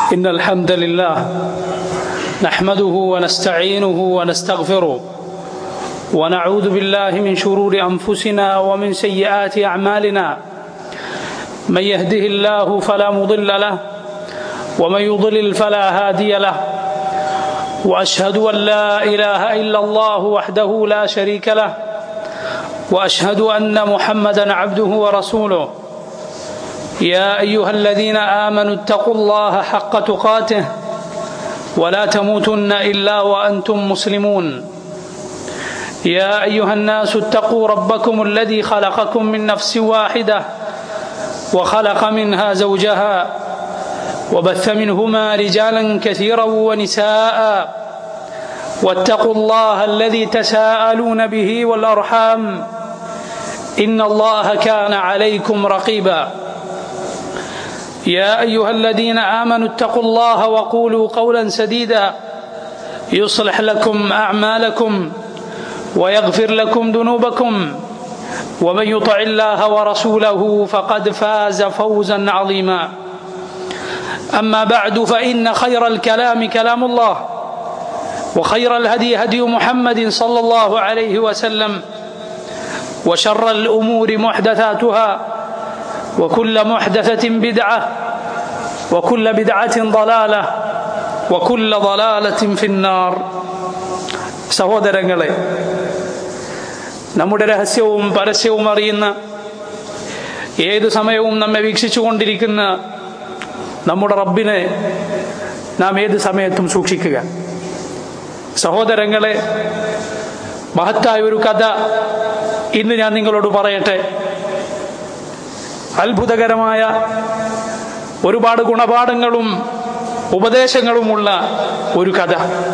إن الحمد لله نحمده ونستعينه ونستغفره ونعوذ بالله من شرور أنفسنا ومن سيئات أعمالنا من يهده الله فلا مضل له ومن يضلل فلا هادي له وأشهد أن لا إله إلا الله وحده لا شريك له وأشهد أن محمدا عبده ورسوله يا أيها الذين آمنوا اتقوا الله حق تقاته ولا تموتن إلا وأنتم مسلمون يا أيها الناس اتقوا ربكم الذي خلقكم من نفس واحدة وخلق منها زوجها وبث منهما رجالا كثيرا ونساء واتقوا الله الذي تساءلون به والأرحام إن الله كان عليكم رقيبا يا أيها الذين آمنوا اتقوا الله وقولوا قولا سديدا يصلح لكم أعمالكم ويغفر لكم ذنوبكم ومن يطع الله ورسوله فقد فاز فوزا عظيما أما بعد فإن خير الكلام كلام الله وخير الهدي هدي محمد صلى الله عليه وسلم وشر الأمور محدثاتها وكل محدثة بدعة وكل بدعة ضلالة وكل ضلالة في النار സഹോദരങ്ങളെ നമ്മുടെ രഹസ്യവും പരസ്യവും അറിയുന്ന ഏത് സമയവും നമ്മെ വീക്ഷിച്ചുകൊണ്ടിരിക്കുന്ന നമ്മുടെ റബ്ബിനെ നാം ഏത് സമയത്തും സൂക്ഷിക്കുക സഹോദരങ്ങളെ മഹത്തായ ഒരു കഥ ഇന്ന് ഞാൻ നിങ്ങളോട് പറയട്ടെ അത്ഭുതകരമായ ഒരുപാട് ഗുണപാഠങ്ങളും ഉപദേശങ്ങളുമുള്ള ഒരു കഥ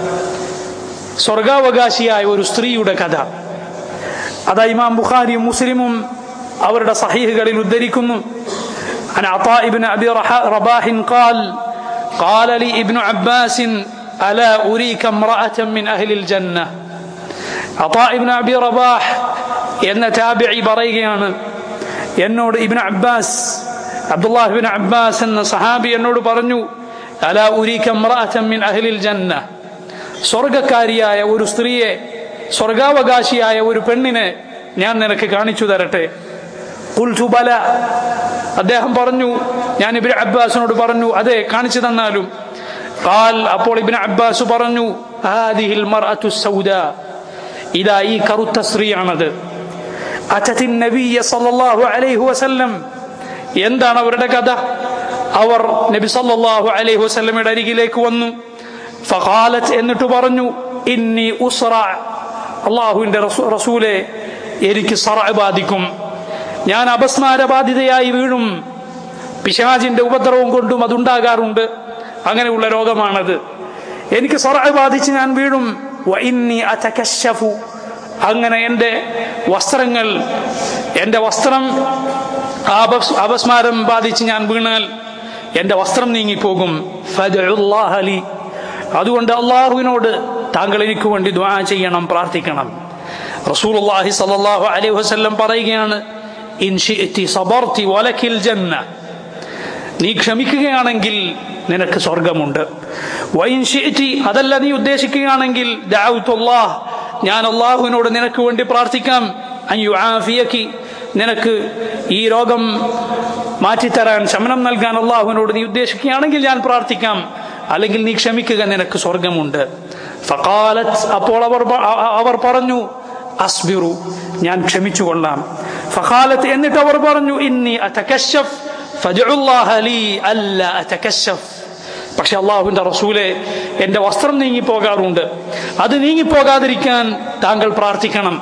സ്വർഗാവകാശിയായ ഒരു സ്ത്രീയുടെ കഥ അതാ ഇമാം ബുഖാരിയും മുസ്ലിമും അവരുടെ സഹീഹുകളിൽ ഉദ്ധരിക്കുന്നു عن عطاء بن أبي رباح قال قال لي ابن عباس ألا أريك امرأة من أهل الجنة عطاء بن أبي رباح എന്ന താബിഴി പറയുകയാണ് എന്നോട് Ibn Abbas Abdullah bin Abbas എന്ന സഹാബി എന്നോട് പറഞ്ഞു അല ഉരീക്കമ്മിൻ അഹ്ലിൽ ജന്ന സ്വർഗക്കാരിയായ ഒരു സ്ത്രീയെ സ്വർഗാവകാശിയായ ഒരു പെണ്ണിനെ ഞാൻ നിനക്ക് കാണിച്ചു തരട്ടെ കുൽസുബല അദ്ദേഹം പറഞ്ഞു ഞാൻ ഇബിൻ അബ്ബാസിനോട് പറഞ്ഞു അതെ കാണിച്ചു തന്നാലും കാൽ അപ്പോൾ ഇബിൻ അബ്ബാസ് പറഞ്ഞു ഹാദിഹിൽ മർഅത്തു സൗദ ഇതാ ഈ കറുത്ത സ്ത്രീയാണത് അറ്റത്തിൻ നബിയ സല്ലല്ലാഹു അലൈഹി വസല്ലം എന്താണ് അവരുടെ കഥ അവർ നബി സല്ലല്ലാഹു അലൈഹി വസല്ലമയുടെ അരികിലേക്ക് വന്നു ഫഖാലത്ത് എന്നിട്ട് പറഞ്ഞു ഇന്നി ഉസ്റ അള്ളാഹുവിന്റെ റസൂലെ എനിക്ക് സറ ബാധിക്കും ഞാൻ അപസ്മാര ബാധിതയായി വീഴും പിശാജിന്റെ ഉപദ്രവം കൊണ്ടും അതുണ്ടാകാറുണ്ട് അങ്ങനെയുള്ള രോഗമാണത് എനിക്ക് സറ ബാധിച്ച് ഞാൻ വീഴും വഇന്നി അതകശഫു അങ്ങനെ എൻ്റെ വസ്ത്രങ്ങൾ എൻ്റെ വസ്ത്രം അപസ്മാരം ബാധിച്ച് ഞാൻ വീണാൽ എൻ്റെ വസ്ത്രം നീങ്ങിപ്പോകും ഫലി അതുകൊണ്ട് അള്ളാഹുവിനോട് താങ്കൾ എനിക്ക് വേണ്ടി ദ്വാ ചെയ്യണം പ്രാർത്ഥിക്കണം റസൂലുള്ളാഹി സല്ലല്ലാഹു അലൈഹി വസല്ലം പറയുകയാണ് ഇൻ ഷിഅ്തി സബർതി വലകിൽ ജന്ന നീ ക്ഷമിക്കുകയാണെങ്കിൽ നിനക്ക് സ്വർഗമുണ്ട് വൈൻ ഷിഅ്തി അതല്ല നീ ഉദ്ദേശിക്കുകയാണെങ്കിൽ ദഅഉതുല്ലാഹ് ഞാൻ അള്ളാഹുവിനോട് നിനക്ക് വേണ്ടി പ്രാർത്ഥിക്കാം അയ്യുആഫിയക്കി നിനക്ക് ഈ രോഗം മാറ്റിത്തരാൻ ശമനം നൽകാൻ അള്ളാഹുവിനോട് നീ ഉദ്ദേശിക്കുകയാണെങ്കിൽ ഞാൻ പ്രാർത്ഥിക്കാം അല്ലെങ്കിൽ നീ ക്ഷമിക്കുക നിനക്ക് സ്വർഗമുണ്ട് ഫഖാലത്ത് അപ്പോൾ അവർ അവർ പറഞ്ഞു അസ്ബിറു ഞാൻ ക്ഷമിച്ചു കൊള്ളാം ഫഖാലത്ത് എന്നിട്ട് അവർ പറഞ്ഞു ഇന്നി അതകശഫ് ഫജഉല്ലാഹ ലീ അല്ല അതകശഫ് പക്ഷെ അള്ളാഹുവിന്റെ റസൂലെ എന്റെ വസ്ത്രം നീങ്ങിപ്പോകാറുണ്ട് അത് നീങ്ങിപ്പോകാതിരിക്കാൻ താങ്കൾ പ്രാർത്ഥിക്കണം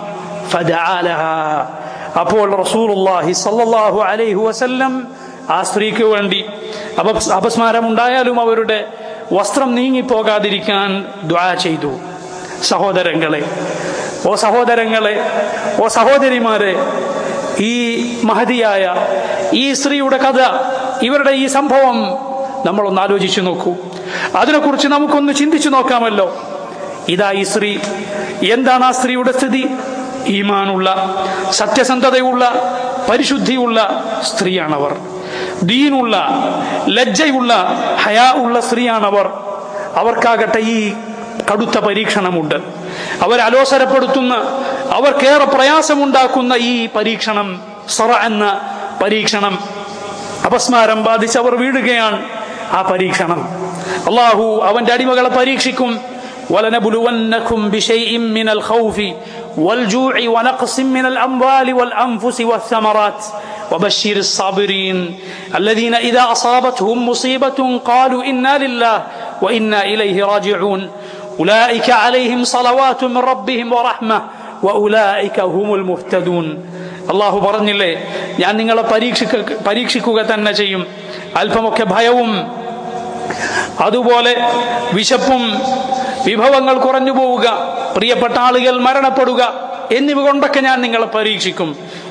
അപ്പോൾ റസൂലുള്ളാഹി സല്ലല്ലാഹു അലൈഹി വസല്ലം ആ സ്ത്രീക്ക് വേണ്ടി അപസ്മാരം ഉണ്ടായാലും അവരുടെ വസ്ത്രം നീങ്ങിപ്പോകാതിരിക്കാൻ ദ്വാ ചെയ്തു സഹോദരങ്ങളെ ഓ സഹോദരങ്ങളെ ഓ സഹോദരിമാരെ ഈ മഹതിയായ ഈ സ്ത്രീയുടെ കഥ ഇവരുടെ ഈ സംഭവം നമ്മളൊന്ന് ആലോചിച്ചു നോക്കൂ അതിനെക്കുറിച്ച് നമുക്കൊന്ന് ചിന്തിച്ചു നോക്കാമല്ലോ ഇതാ ഈ സ്ത്രീ എന്താണ് ആ സ്ത്രീയുടെ സ്ഥിതി ഈമാനുള്ള സത്യസന്ധതയുള്ള പരിശുദ്ധിയുള്ള സ്ത്രീയാണവർ ദീനുള്ള ലജ്ജയുള്ള ഹയാ ഉള്ള സ്ത്രീയാണവർ അവർക്കാകട്ടെ ഈ കടുത്ത പരീക്ഷണമുണ്ട് അവർ അലോസരപ്പെടുത്തുന്ന അവർക്കേറെ പ്രയാസമുണ്ടാക്കുന്ന ഈ പരീക്ഷണം സറ എന്ന പരീക്ഷണം അപസ്മാരം ബാധിച്ച് അവർ വീഴുകയാണ് ആ പരീക്ഷണം അള്ളാഹു അവന്റെ അടിമകളെ പരീക്ഷിക്കും ولنبلونكم بشيء من الخوف والجوع ونقص من الأموال والأنفس والثمرات وبشر الصابرين الذين إذا أصابتهم مصيبة قالوا إنا لله وإنا إليه راجعون أولئك عليهم صلوات من ربهم ورحمة وأولئك هم المهتدون അള്ളാഹു പറഞ്ഞില്ലേ ഞാൻ നിങ്ങളെ പരീക്ഷിക്ക പരീക്ഷിക്കുക തന്നെ ചെയ്യും അല്പമൊക്കെ ഭയവും അതുപോലെ വിശപ്പും വിഭവങ്ങൾ കുറഞ്ഞു പോവുക പ്രിയപ്പെട്ട ആളുകൾ മരണപ്പെടുക എന്നിവ കൊണ്ടൊക്കെ ഞാൻ നിങ്ങളെ പരീക്ഷിക്കും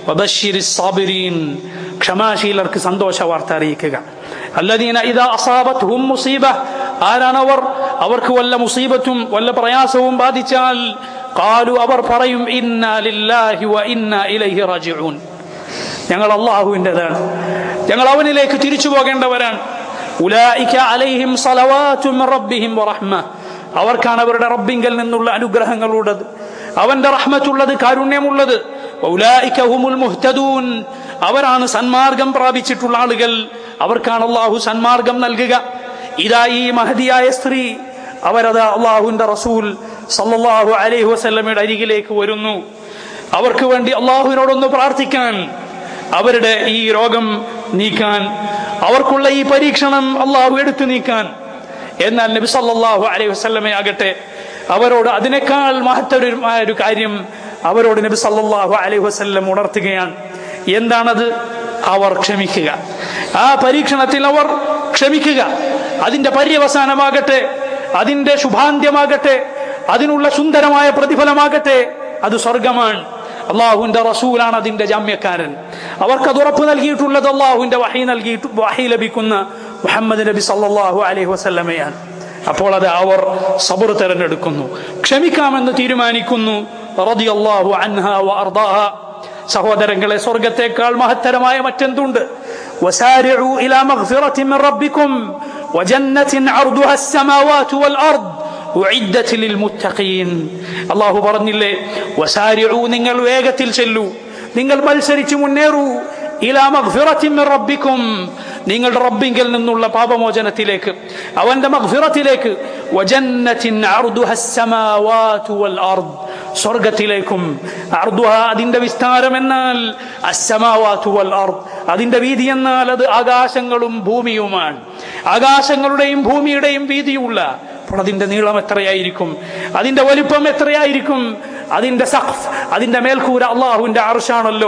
സാബിരീൻ ക്ഷമാശീലർക്ക് സന്തോഷ വാർത്ത അറിയിക്കുക അല്ലദീന ഇതാ അസാബത്ത് ഹും മുസീബ ആരാണവർ അവർക്ക് വല്ല മുസീബത്തും വല്ല പ്രയാസവും ബാധിച്ചാൽ കാലു അവർ പറയും ഇന്നാ ലില്ലാഹി വ ഇന്നാ ഇലൈഹി റാജിഊൻ ഞങ്ങൾ അള്ളാഹുവിൻ്റെതാണ് ഞങ്ങൾ അവനിലേക്ക് തിരിച്ചു പോകേണ്ടവരാണ് ഉലായിക അലൈഹിം സലവാത്തു മിർ റബ്ബിഹിം വറഹ്മ അവർക്കാണ് അവരുടെ റബ്ബിങ്കൽ നിന്നുള്ള അനുഗ്രഹങ്ങളുള്ളത് അവന്റെ റഹ്മത്തുള്ളത് കാരുണ്യമുള്ളത് ഉലായിക ഹുമുൽ മുഹ്തദൂൻ അവരാണ് സന്മാർഗം പ്രാപിച്ചിട്ടുള്ള ആളുകൾ അവർക്കാണ് അള്ളാഹു സന്മാർഗം നൽകുക ഇതാ ഈ മഹതിയായ സ്ത്രീ അവരത് അള്ളാഹുവിന്റെ റസൂൽ സല്ലല്ലാഹു അലൈഹി വസല്ലമയുടെ അരികിലേക്ക് വരുന്നു അവർക്ക് വേണ്ടി അള്ളാഹുവിനോടൊന്ന് പ്രാർത്ഥിക്കാൻ അവരുടെ ഈ രോഗം നീക്കാൻ അവർക്കുള്ള ഈ പരീക്ഷണം അള്ളാഹു എടുത്തു നീക്കാൻ എന്നാൽ നബി സല്ലല്ലാഹു അലൈഹി വസല്ലമ ആകട്ടെ അവരോട് അതിനേക്കാൾ മഹത്തരമായ ഒരു കാര്യം അവരോട് നബി സല്ലല്ലാഹു അലൈഹി വസല്ലം ഉണർത്തുകയാണ് എന്താണത് അവർ ക്ഷമിക്കുക ആ പരീക്ഷണത്തിൽ അവർ ക്ഷമിക്കുക അതിന്റെ പര്യവസാനമാകട്ടെ അതിന്റെ ശുഭാന്ത്യമാകട്ടെ അതിനുള്ള സുന്ദരമായ പ്രതിഫലമാകട്ടെ അത് സ്വർഗമാണ് അള്ളാഹുവിന്റെ റസൂലാണ് അതിന്റെ ജാമ്യക്കാരൻ അവർക്കത് ഉറപ്പ് നൽകിയിട്ടുള്ളത് അള്ളാഹുവിന്റെ വഹി നൽകിയിട്ട് വഹി ലഭിക്കുന്ന മുഹമ്മദ് നബി സല്ലാഹു അലൈഹി വസല്ലമയാണ് അപ്പോൾ അത് അവർ സബർ തെരഞ്ഞെടുക്കുന്നു ക്ഷമിക്കാമെന്ന് തീരുമാനിക്കുന്നു റളിയല്ലാഹു അൻഹ വഅർദാഹ സഹോദരങ്ങളെ സ്വർഗത്തെക്കാൾ മഹത്തരമായ മറ്റെന്തുണ്ട് وسارعوا إلى مغفرة من ربكم وجنة عرضها السماوات والأرض ഉഇദ്ദത് ലിൽമുത്തഖീൻ അല്ലാഹു പറഞ്ഞില്ലേ വസാരിഉ നിങ്ങൾ വേഗത്തിൽ ചെല്ലൂ നിങ്ങൾ മത്സരിച്ച് മുന്നേറൂ ഇലാ മഗ്ഫിറത്തിൻ മിൻ റബ്ബിക്കും നിങ്ങളുടെ റബ്ബിങ്കിൽ നിന്നുള്ള പാപമോചനത്തിലേക്ക് അവന്റെ മഗ്ഫിറത്തിലേക്ക് വജന്നത്തിൻ അർദുഹ അസ്സമാവാതു വൽ അർദ് സ്വർഗത്തിലേക്കും അർദുഹ അതിന്റെ വിസ്താരം എന്നാൽ അസ്സമാവാതു വൽ അർദ് അതിന്റെ വീതി എന്നാൽ അത് ആകാശങ്ങളും ഭൂമിയുമാണ് ആകാശങ്ങളുടെയും ഭൂമിയുടെയും വീതിയുള്ള അപ്പോൾ അതിന്റെ നീളം എത്രയായിരിക്കും അതിന്റെ വലിപ്പം എത്രയായിരിക്കും അതിന്റെ സഖഫ് അതിന്റെ മേൽക്കൂര അള്ളാഹുവിന്റെ അർഷാണല്ലോ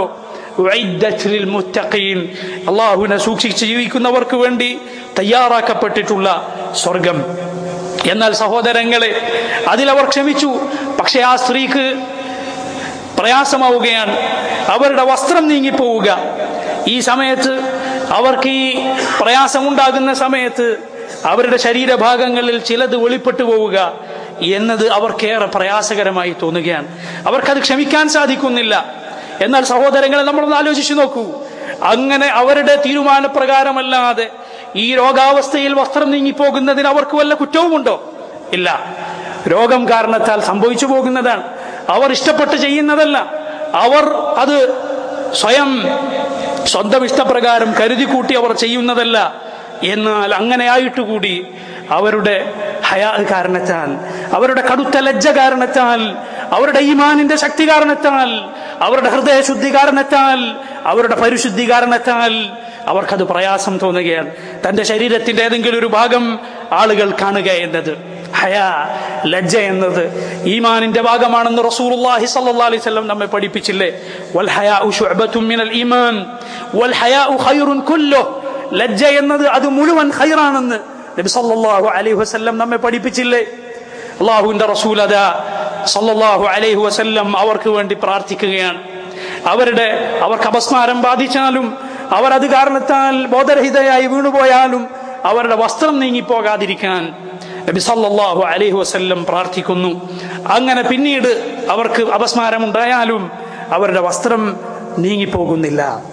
അള്ളാഹുവിനെ സൂക്ഷിച്ച് ജീവിക്കുന്നവർക്ക് വേണ്ടി തയ്യാറാക്കപ്പെട്ടിട്ടുള്ള സ്വർഗം എന്നാൽ സഹോദരങ്ങളെ അതിലവർ ക്ഷമിച്ചു പക്ഷെ ആ സ്ത്രീക്ക് പ്രയാസമാവുകയാണ് അവരുടെ വസ്ത്രം നീങ്ങിപ്പോവുക ഈ സമയത്ത് അവർക്ക് ഈ പ്രയാസമുണ്ടാകുന്ന സമയത്ത് അവരുടെ ശരീരഭാഗങ്ങളിൽ ചിലത് വെളിപ്പെട്ടു പോവുക എന്നത് അവർക്കേറെ പ്രയാസകരമായി തോന്നുകയാണ് അവർക്കത് ക്ഷമിക്കാൻ സാധിക്കുന്നില്ല എന്നാൽ സഹോദരങ്ങളെ നമ്മളൊന്ന് ആലോചിച്ചു നോക്കൂ അങ്ങനെ അവരുടെ തീരുമാനപ്രകാരമല്ലാതെ ഈ രോഗാവസ്ഥയിൽ വസ്ത്രം നീങ്ങിപ്പോകുന്നതിന് അവർക്ക് വല്ല കുറ്റവുമുണ്ടോ ഇല്ല രോഗം കാരണത്താൽ സംഭവിച്ചു പോകുന്നതാണ് അവർ ഇഷ്ടപ്പെട്ട് ചെയ്യുന്നതല്ല അവർ അത് സ്വയം സ്വന്തം ഇഷ്ടപ്രകാരം കരുതി കൂട്ടി അവർ ചെയ്യുന്നതല്ല എന്നാൽ അങ്ങനെ ആയിട്ടുകൂടി അവരുടെ ഹയാ കാരണത്താൽ അവരുടെ കടുത്ത ലജ്ജ കാരണത്താൽ അവരുടെ ഈമാനിന്റെ ശക്തി കാരണത്താൽ അവരുടെ ഹൃദയശുദ്ധി കാരണത്താൽ അവരുടെ പരിശുദ്ധി കാരണത്താൽ അവർക്കത് പ്രയാസം തോന്നുകയാണ് തന്റെ ശരീരത്തിന്റെ ഏതെങ്കിലും ഒരു ഭാഗം ആളുകൾ കാണുക എന്നത് ഹയാ ലജ്ജ എന്നത് ഈമാനിന്റെ ഭാഗമാണെന്ന് റസൂലുള്ളാഹി സ്വല്ലല്ലാഹി അലൈഹി വസല്ലം നമ്മെ പഠിപ്പിച്ചില്ലേ വൽ ഹയാഉ ശുഅബത്തും മിനൽ ഈമാൻ വൽ ഹയാഉ ഖൈറുൻ കുല്ലുഹു ലജ്ജ എന്നത് അത് മുഴുവൻ ഖൈറാണെന്ന് നബി സല്ലല്ലാഹു അലൈഹി വസല്ലം നമ്മെ പഠിപ്പിച്ചില്ലേ അള്ളാഹുവിന്റെ റസൂൽ അതാ സല്ലല്ലാഹു അലൈഹി വസല്ലം അവർക്ക് വേണ്ടി പ്രാർത്ഥിക്കുകയാണ് അവരുടെ അവർക്ക് അപസ്മാരം ബാധിച്ചാലും അവർ അത് കാരണത്താൽ ബോധരഹിതയായി വീണുപോയാലും അവരുടെ വസ്ത്രം നീങ്ങിപ്പോകാതിരിക്കാൻ നബി സല്ലല്ലാഹു അലൈഹി വസല്ലം പ്രാർത്ഥിക്കുന്നു അങ്ങനെ പിന്നീട് അവർക്ക് അപസ്മാരം ഉണ്ടായാലും അവരുടെ വസ്ത്രം നീങ്ങിപ്പോകുന്നില്ല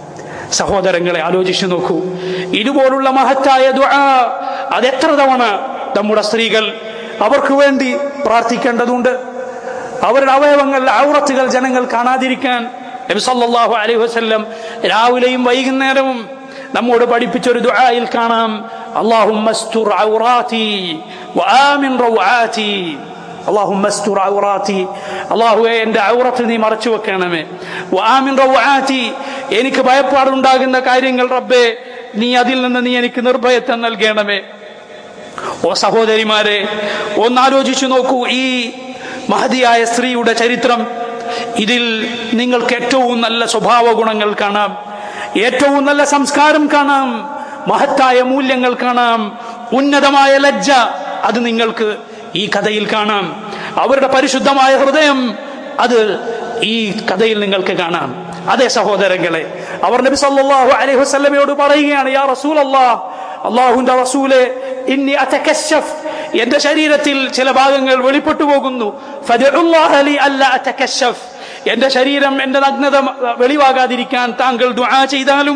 സഹോദരങ്ങളെ ആലോചിച്ചു നോക്കൂ ഇതുപോലുള്ള മഹത്തായ ദുആ അത് എത്ര തവണ നമ്മുടെ സ്ത്രീകൾ അവർക്ക് വേണ്ടി പ്രാർത്ഥിക്കേണ്ടതുണ്ട് അവരുടെ അവയവങ്ങൾ ഔറത്തുകൾ ജനങ്ങൾ കാണാതിരിക്കാൻ നബി സല്ലല്ലാഹു അലൈഹി വസല്ലം രാവിലെയും വൈകുന്നേരവും നമ്മോട് പഠിപ്പിച്ച ഒരു ദുആയിൽ കാണാം അല്ലാഹുമ്മസ്തുർ ഔറാതി വആമിൻ റൗആതി അള്ളാഹുമ്മസ്തുർ ഔറാത്തി അള്ളാഹുവെ എൻ്റെ ഔറത്ത് നീ മറച്ചു വെക്കണമേ വാമിൻ റൗആത്തി എനിക്ക് ഭയപ്പാടുണ്ടാകുന്ന കാര്യങ്ങൾ റബ്ബേ നീ അതിൽ നിന്ന് നീ എനിക്ക് നിർഭയത്വം നൽകണമേ ഓ സഹോദരിമാരെ ഒന്നാലോചിച്ചു നോക്കൂ ഈ മഹതിയായ സ്ത്രീയുടെ ചരിത്രം ഇതിൽ നിങ്ങൾക്ക് ഏറ്റവും നല്ല സ്വഭാവ ഗുണങ്ങൾ കാണാം ഏറ്റവും നല്ല സംസ്കാരം കാണാം മഹത്തായ മൂല്യങ്ങൾ കാണാം ഉന്നതമായ ലജ്ജ അത് നിങ്ങൾക്ക് ഈ കഥയിൽ കാണാം അവരുടെ പരിശുദ്ധമായ ഹൃദയം അത് ഈ കഥയിൽ നിങ്ങൾക്ക് കാണാം അതെ സഹോദരങ്ങളെ അവർ നബി സല്ലല്ലാഹു അലൈഹി വസല്ലമയോട് പറയുകയാണ് യാ റസൂൽ അല്ലാഹ് അള്ളാഹുന്റെ റസൂലെ ഇന്നി അതകശഫ് എന്റെ ശരീരത്തിൽ ചില ഭാഗങ്ങൾ വെളിപ്പെട്ടു പോകുന്നു ഫദഉല്ലാഹ ലി അല്ല അതകശഫ് എന്റെ ശരീരം എന്റെ നഗ്നത വെളിവാകാതിരിക്കാൻ താങ്കൾ ദുആ ചെയ്താലും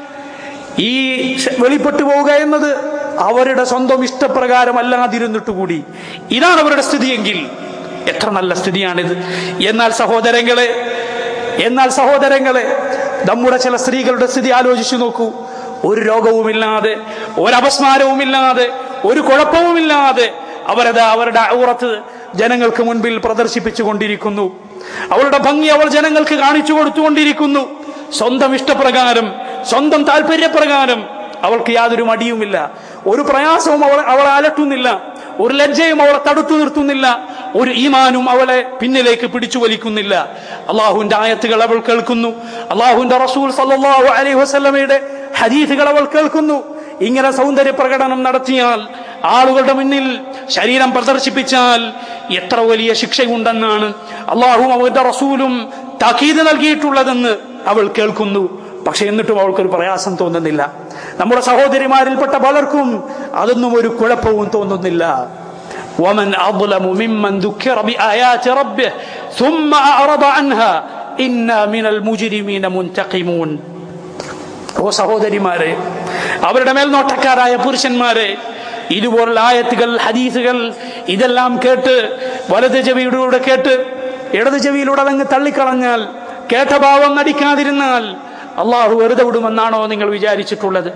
ഈ വെളിപ്പെട്ടു പോവുക എന്നത് അവരുടെ സ്വന്തം ഇഷ്ടപ്രകാരമല്ലാതിരുന്നിട്ട് കൂടി ഇതാണ് അവരുടെ സ്ഥിതിയെങ്കിൽ എത്ര നല്ല സ്ഥിതിയാണിത് എന്നാൽ സഹോദരങ്ങളെ എന്നാൽ സഹോദരങ്ങളെ നമ്മുടെ ചില സ്ത്രീകളുടെ സ്ഥിതി ആലോചിച്ചു നോക്കൂ ഒരു രോഗവുമില്ലാതെ ഒരപസ്മാരവുമില്ലാതെ ഒരു കുഴപ്പവുമില്ലാതെ അവരത് അവരുടെ ഔറത്ത് ജനങ്ങൾക്ക് മുൻപിൽ പ്രദർശിപ്പിച്ചു കൊണ്ടിരിക്കുന്നു അവളുടെ ഭംഗി അവൾ ജനങ്ങൾക്ക് കാണിച്ചു കൊടുത്തുകൊണ്ടിരിക്കുന്നു സ്വന്തം ഇഷ്ടപ്രകാരം സ്വന്തം താല്പര്യപ്രകാരം അവൾക്ക് യാതൊരു മടിയുമില്ല ഒരു പ്രയാസവും അവളെ അവളെ അലട്ടുന്നില്ല ഒരു ലജ്ജയും അവളെ തടുത്തു നിർത്തുന്നില്ല ഒരു ഈമാനും അവളെ പിന്നിലേക്ക് പിടിച്ചു വലിക്കുന്നില്ല അള്ളാഹുവിന്റെ ആയത്തുകൾ അവൾ കേൾക്കുന്നു അള്ളാഹുവിന്റെ റസൂൽ സല്ലല്ലാഹു അലൈഹി വസല്ലമയുടെ ഹദീസുകൾ അവൾ കേൾക്കുന്നു ഇങ്ങനെ സൗന്ദര്യ പ്രകടനം നടത്തിയാൽ ആളുകളുടെ മുന്നിൽ ശരീരം പ്രദർശിപ്പിച്ചാൽ എത്ര വലിയ ശിക്ഷയുണ്ടെന്നാണ് അള്ളാഹും അവന്റെ റസൂലും താക്കീത് നൽകിയിട്ടുള്ളതെന്ന് അവൾ കേൾക്കുന്നു പക്ഷെ എന്നിട്ടും അവൾക്കൊരു പ്രയാസം തോന്നുന്നില്ല നമ്മുടെ സഹോദരിമാരിൽപ്പെട്ട പലർക്കും അതൊന്നും ഒരു കുഴപ്പവും തോന്നുന്നില്ല ومن أظلم ممن ذكر بآيات ربه ثم أعرض عنها إنا من المجرمين منتقمون ഓ സഹോദരിമാരെ അവരുടെ മേൽനോട്ടക്കാരായ പുരുഷന്മാരെ ഇതുപോലുള്ള ആയത്തുകൾ ഹദീസുകൾ ഇതെല്ലാം കേട്ട് വലത് ചെവിയിലൂടെ കേട്ട് ഇടത് ചെവിയിലൂടെ അതങ്ങ് തള്ളിക്കളഞ്ഞാൽ കേട്ട ഭാവം നടിക്കാതിരുന്നാൽ അള്ളാഹു വെറുതെ വിടുമെന്നാണോ നിങ്ങൾ വിചാരിച്ചിട്ടുള്ളത്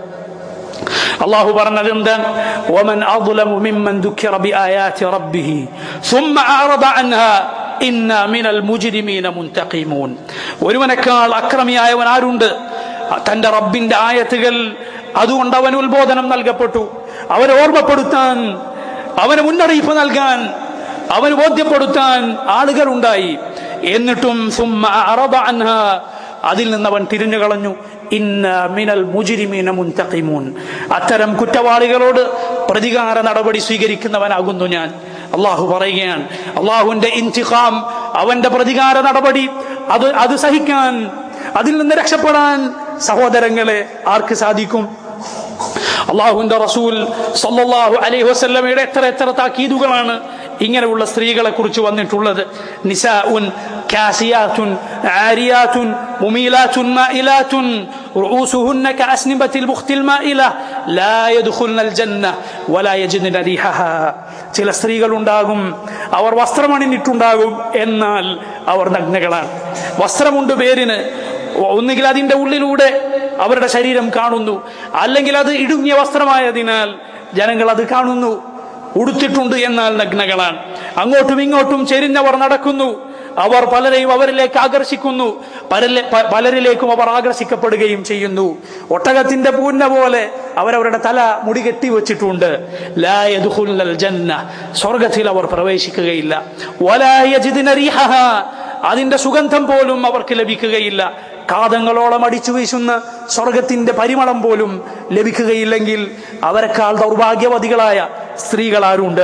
അള്ളാഹു പറഞ്ഞത് എന്താണ് ومن أظلم ممن ذكر بآيات ربه ثم أعرض عنها إنا من المجرمين منتقمون ഒരുവനേക്കാൾ അക്രമിയായവൻ ആരുണ്ട് തന്റെ റബ്ബിന്റെ ആയത്തുകൾ അതുകൊണ്ട് അവന് ഉത്ബോധനം നൽകപ്പെട്ടു അവനെ ഓർമ്മപ്പെടുത്താൻ അവന് മുന്നറിയിപ്പ് നൽകാൻ അവന് ബോധ്യപ്പെടുത്താൻ ആളുകളുണ്ടായി എന്നിട്ടും സുമ്മ അറബ അൻഹ അതിൽ നിന്ന് അവൻ തിരിഞ്ഞു കളഞ്ഞു ഇന്ന മിനൽ മുജിരിമീന മുൻതഖിമൂൻ അത്തരം കുറ്റവാളികളോട് പ്രതികാര നടപടി സ്വീകരിക്കുന്നവനാകുന്നു ഞാൻ അള്ളാഹു പറയുകയാണ് അള്ളാഹുവിന്റെ ഇൻതിഖാം അവന്റെ പ്രതികാര നടപടി അത് അത് സഹിക്കാൻ അതിൽ നിന്ന് രക്ഷപ്പെടാൻ സഹോദരങ്ങളെ ആർക്ക് സാധിക്കും അള്ളാഹുവിന്റെ റസൂൽ സല്ലല്ലാഹു അലൈഹി വസല്ലമയുടെ എത്ര എത്ര താക്കീതുകളാണ് ഇങ്ങനെയുള്ള സ്ത്രീകളെ കുറിച്ച് വന്നിട്ടുള്ളത് നിസാഉൻ കാസിയാത്തുൻ ആരിയാത്തുൻ മുമീലാത്തുൻ മായിലാത്തുൻ رؤوسهن كأسنبة البخت المائلة لا يدخلن الجنة ولا يجدن ريحها ചില സ്ത്രീകൾ ഉണ്ടാകും അവർ വസ്ത്രമണിഞ്ഞിട്ടുണ്ടാകും എന്നാൽ അവർ നഗ്നകളാണ് വസ്ത്രമുണ്ട് പേരിന് ഒന്നുകിൽ അതിന്റെ ഉള്ളിലൂടെ അവരുടെ ശരീരം കാണുന്നു അല്ലെങ്കിൽ അത് ഇടുങ്ങിയ വസ്ത്രമായതിനാൽ ജനങ്ങൾ അത് കാണുന്നു ഉടുത്തിട്ടുണ്ട് എന്നാൽ നഗ്നകളാണ് അങ്ങോട്ടും ഇങ്ങോട്ടും ചെരിഞ്ഞവർ നടക്കുന്നു അവർ പലരെയും അവരിലേക്ക് ആകർഷിക്കുന്നു പലരിലെ- പ- പലരിലേക്കും അവർ ആകർഷിക്കപ്പെടുകയും ചെയ്യുന്നു ഒട്ടകത്തിന്റെ പൂന്ന പോലെ അവരവരുടെ തല മുടി കെട്ടി വെച്ചിട്ടുണ്ട് ലാ യദ്ഖുലുൽ ജന്ന സ്വർഗത്തിൽ അവർ പ്രവേശിക്കുകയില്ല വലാ യജിദ്ന റീഹഹ അതിന്റെ സുഗന്ധം പോലും അവർക്ക് ലഭിക്കുകയില്ല കാതങ്ങളോളം അടിച്ചു വീശുന്ന സ്വർഗത്തിന്റെ പരിമളം പോലും ലഭിക്കുകയില്ലെങ്കിൽ അവരെക്കാൾ ദൗർഭാഗ്യവതികളായ സ്ത്രീകൾ ആരുണ്ട്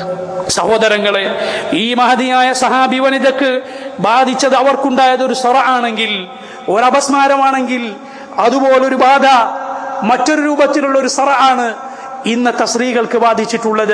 സഹോദരങ്ങളെ ഈ മഹതിയായ സഹാബി വനിതക്ക് ബാധിച്ചത് അവർക്കുണ്ടായത് ഒരു സ്വറ ആണെങ്കിൽ ഒരപസ്മാരമാണെങ്കിൽ അതുപോലൊരു ബാധ മറ്റൊരു രൂപത്തിലുള്ള ഒരു സറ ആണ് ഇന്നത്തെ സ്ത്രീകൾക്ക് ബാധിച്ചിട്ടുള്ളത്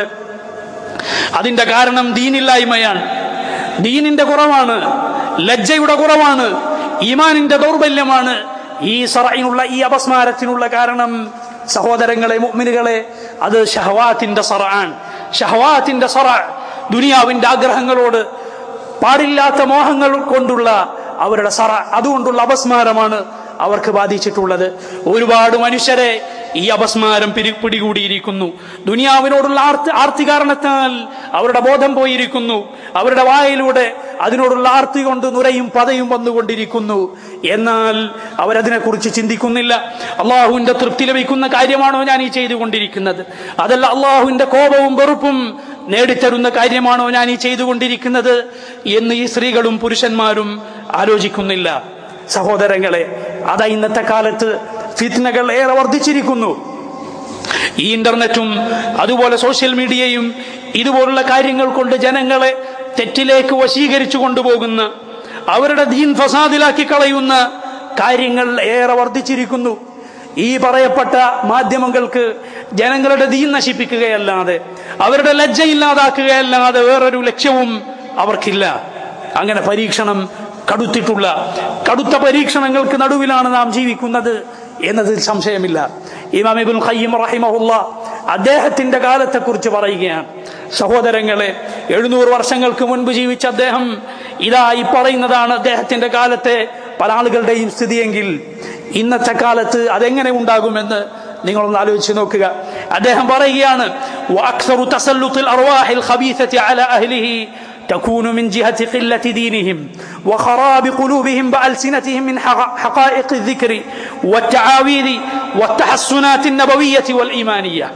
അതിന്റെ കാരണം ദീനില്ലായ്മയാണ് ദീനിന്റെ കുറവാണ് ലജ്ജയുടെ കുറവാണ് ഈമാനിന്റെ ദൗർബല്യമാണ് ഈ സറയിനുള്ള ഈ അപസ്മാരത്തിനുള്ള കാരണം സഹോദരങ്ങളെ മുഅ്മിനുകളെ അത് ഷഹവാത്തിന്റെ സറആൻ ഷഹവാത്തിന്റെ സറ ദുനിയാവിന്റെ ആഗ്രഹങ്ങളോട് പാടില്ലാത്ത മോഹങ്ങൾ കൊണ്ടുള്ള അവരുടെ സറ അതുകൊണ്ടുള്ള അപസ്മാരമാണ് അവർക്ക് ബാധിച്ചിട്ടുള്ളത് ഒരുപാട് മനുഷ്യരെ ഈ അപസ്മാരം പിരി പിടികൂടിയിരിക്കുന്നു ദുനിയാവിനോടുള്ള ആർത്തി ആർത്തി കാരണത്താൽ അവരുടെ ബോധം പോയിരിക്കുന്നു അവരുടെ വായിലൂടെ അതിനോടുള്ള ആർത്തി കൊണ്ട് നുരയും പതയും വന്നുകൊണ്ടിരിക്കുന്നു എന്നാൽ അവരതിനെക്കുറിച്ച് ചിന്തിക്കുന്നില്ല അള്ളാഹുവിന്റെ തൃപ്തി ലഭിക്കുന്ന കാര്യമാണോ ഞാൻ ഈ ചെയ്തുകൊണ്ടിരിക്കുന്നത് അതല്ല അള്ളാഹുവിന്റെ കോപവും വെറുപ്പും നേടിത്തരുന്ന കാര്യമാണോ ഞാൻ ഈ ചെയ്തുകൊണ്ടിരിക്കുന്നത് എന്ന് ഈ സ്ത്രീകളും പുരുഷന്മാരും ആലോചിക്കുന്നില്ല സഹോദരങ്ങളെ അതാ ഇന്നത്തെ കാലത്ത് ഫിത്നകൾ ഏറെ വർദ്ധിച്ചിരിക്കുന്നു ഈ ഇന്റർനെറ്റും അതുപോലെ സോഷ്യൽ മീഡിയയും ഇതുപോലുള്ള കാര്യങ്ങൾ കൊണ്ട് ജനങ്ങളെ തെറ്റിലേക്ക് വശീകരിച്ചു കൊണ്ടുപോകുന്ന അവരുടെ ദീൻ ഫസാദിലാക്കി കളയുന്ന കാര്യങ്ങൾ ഏറെ വർദ്ധിച്ചിരിക്കുന്നു ഈ പറയപ്പെട്ട മാധ്യമങ്ങൾക്ക് ജനങ്ങളുടെ ദീൻ നശിപ്പിക്കുകയല്ലാതെ അവരുടെ ലജ്ജ ഇല്ലാതാക്കുകയല്ലാതെ വേറൊരു ലക്ഷ്യവും അവർക്കില്ല അങ്ങനെ പരീക്ഷണം കടുത്തിട്ടുള്ള കടുത്ത പരീക്ഷണങ്ങൾക്ക് നടുവിലാണ് നാം ജീവിക്കുന്നത് എന്നതിൽ സംശയമില്ല ഇമാം ഇബുൽ ഖയ്യിം റഹിമഹുല്ല അദ്ദേഹത്തിന്റെ കാലത്തെക്കുറിച്ച് പറയുകയാണ് സഹോദരങ്ങളെ എഴുന്നൂറ് വർഷങ്ങൾക്ക് മുൻപ് ജീവിച്ച അദ്ദേഹം ഇതാ ഈ പറയുന്നതാണ് അദ്ദേഹത്തിന്റെ കാലത്തെ പല ആളുകളുടെയും സ്ഥിതിയെങ്കിൽ ഇന്നത്തെ കാലത്ത് അതെങ്ങനെ ഉണ്ടാകുമെന്ന് നിങ്ങളൊന്ന് ആലോചിച്ച് നോക്കുക അദ്ദേഹം പറയുകയാണ് وأكثر تسلط الأرواح الخبيثة على أهله تكون من جهة قلة دينهم وخراب قلوبهم بألسنتهم من حقائق الذكر والتعاويذ والتحسنات النبوية والإيمانية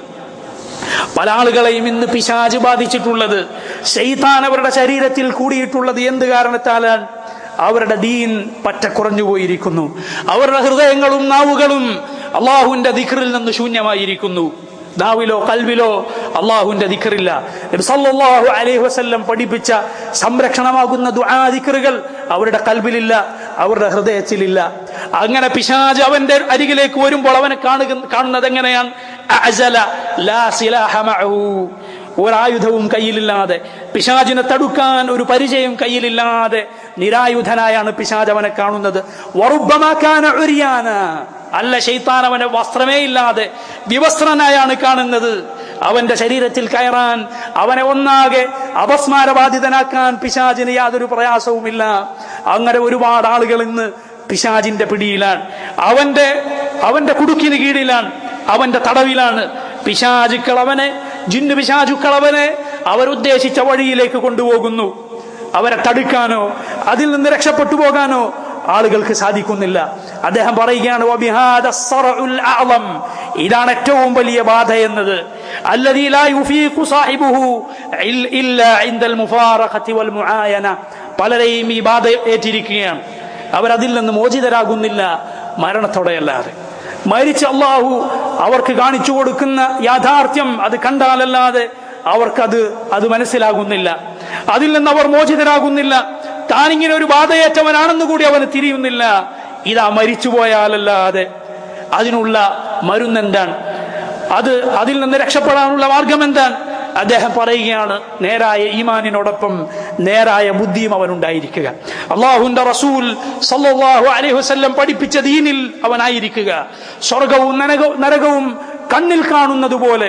പല ആളുകളെയും ഇന്ന് പിശാജ് ബാധിച്ചിട്ടുള്ളത് ശൈത്താൻ അവരുടെ ശരീരത്തിൽ കൂടിയിട്ടുള്ളത് എന്ത് കാരണത്താലാണ് അവരുടെ ദീൻ പറ്റ കുറഞ്ഞു പോയിരിക്കുന്നു അവരുടെ ഹൃദയങ്ങളും നാവുകളും അള്ളാഹുവിന്റെ ദിഖറിൽ നിന്ന് ശൂന്യമായിരിക്കുന്നു നാവിലോ കൽവിലോ അള്ളാഹുവിന്റെ ദിക്കറില്ല സല്ലല്ലാഹു അലൈഹി വസല്ലം പഠിപ്പിച്ച സംരക്ഷണമാകുന്ന ദുആ ദിക്കറുകൾ അവരുടെ കൽബിലില്ല അവരുടെ ഹൃദയത്തിലില്ല അങ്ങനെ പിശാജ് അവന്റെ അരികിലേക്ക് വരുമ്പോൾ അവനെ കാണുക കാണുന്നത് എങ്ങനെയാണ് അഅ്സല ലാ സിലാഹ മഅഹു ഒരായുധവും കയ്യിലില്ലാതെ പിശാചിനെ തടുക്കാൻ ഒരു പരിചയം കയ്യിലില്ലാതെ നിരായുധനായാണ് പിശാജ് അവനെ കാണുന്നത് വറുബമാക്കാന ഉരിയാന അല്ല ഷെയ്ത്താൻ അവനെ വസ്ത്രമേ ഇല്ലാതെ വിവസ്ത്രനായാണ് കാണുന്നത് അവന്റെ ശരീരത്തിൽ കയറാൻ അവനെ ഒന്നാകെ അപസ്മാരബാധിതനാക്കാൻ പിശാചിന് യാതൊരു പ്രയാസവുമില്ല അങ്ങനെ ഒരുപാട് ആളുകൾ ഇന്ന് പിശാജിന്റെ പിടിയിലാണ് അവന്റെ അവന്റെ കുടുക്കിന് കീഴിലാണ് അവന്റെ തടവിലാണ് പിശാചുക്കൾ അവനെ ജിന്നു പിശാചുക്കൾ അവനെ അവരുദ്ദേശിച്ച വഴിയിലേക്ക് കൊണ്ടുപോകുന്നു അവരെ തടുക്കാനോ അതിൽ നിന്ന് രക്ഷപ്പെട്ടു പോകാനോ ആളുകൾക്ക് സാധിക്കുന്നില്ല അദ്ദേഹം പറയുകയാണ് "വബിഹാദ സ്സറഉൽ അഅളം." ഇതാണ് ഏറ്റവും വലിയ ബാധ എന്നത് അല്ലദീ ലാ യുഫീഖു സാഹിബുഹു ഇൽ- ഇല്ലാ ഇൻദൽ മുഫാറഖത്തി വൽ മുആയന പലരെയും ഈ ബാധ ഏറ്റിരിക്കുകയാണ് അവരതിൽ നിന്ന് മോചിതരാകുന്നില്ല മരണത്തോടെയല്ലാതെ മരിച്ച അള്ളാഹു അവർക്ക് കാണിച്ചു കൊടുക്കുന്ന യാഥാർത്ഥ്യം അത് കണ്ടാലല്ലാതെ അവർക്കത് അത് മനസ്സിലാകുന്നില്ല അതിൽ നിന്ന് അവർ മോചിതരാകുന്നില്ല താനിങ്ങനെ ഒരു ബാധയേറ്റവനാണെന്ന് കൂടി അവന് തിരിയുന്നില്ല ഇതാ മരിച്ചുപോയാലല്ലാതെ അതിനുള്ള മരുന്നെന്താണ് അത് അതിൽ നിന്ന് രക്ഷപ്പെടാനുള്ള മാർഗം എന്താണ് അദ്ദേഹം പറയുകയാണ് നേരായ ഈമാനിനോടൊപ്പം നേരായ ബുദ്ധിയും അവനുണ്ടായിരിക്കുക അള്ളാഹുന്റെ റസൂൽ സല്ലല്ലാഹു അലൈഹി വസല്ലം പഠിപ്പിച്ച ദീനിൽ അവനായിരിക്കുക സ്വർഗവും നരകവും നരകവും കണ്ണിൽ കാണുന്നത് പോലെ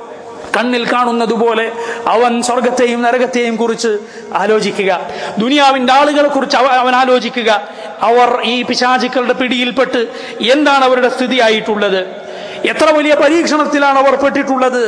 കണ്ണിൽ കാണുന്നത് പോലെ അവൻ സ്വർഗത്തെയും നരകത്തെയും കുറിച്ച് ആലോചിക്കുക ദുനിയാവിന്റെ ആളുകളെ കുറിച്ച് അവ- അവൻ ആലോചിക്കുക അവർ ഈ പിശാചുക്കളുടെ പിടിയിൽപ്പെട്ട് എന്താണ് അവരുടെ സ്ഥിതിയായിട്ടുള്ളത് എത്ര വലിയ പരീക്ഷണത്തിലാണ് അവർ പെട്ടിട്ടുള്ളത്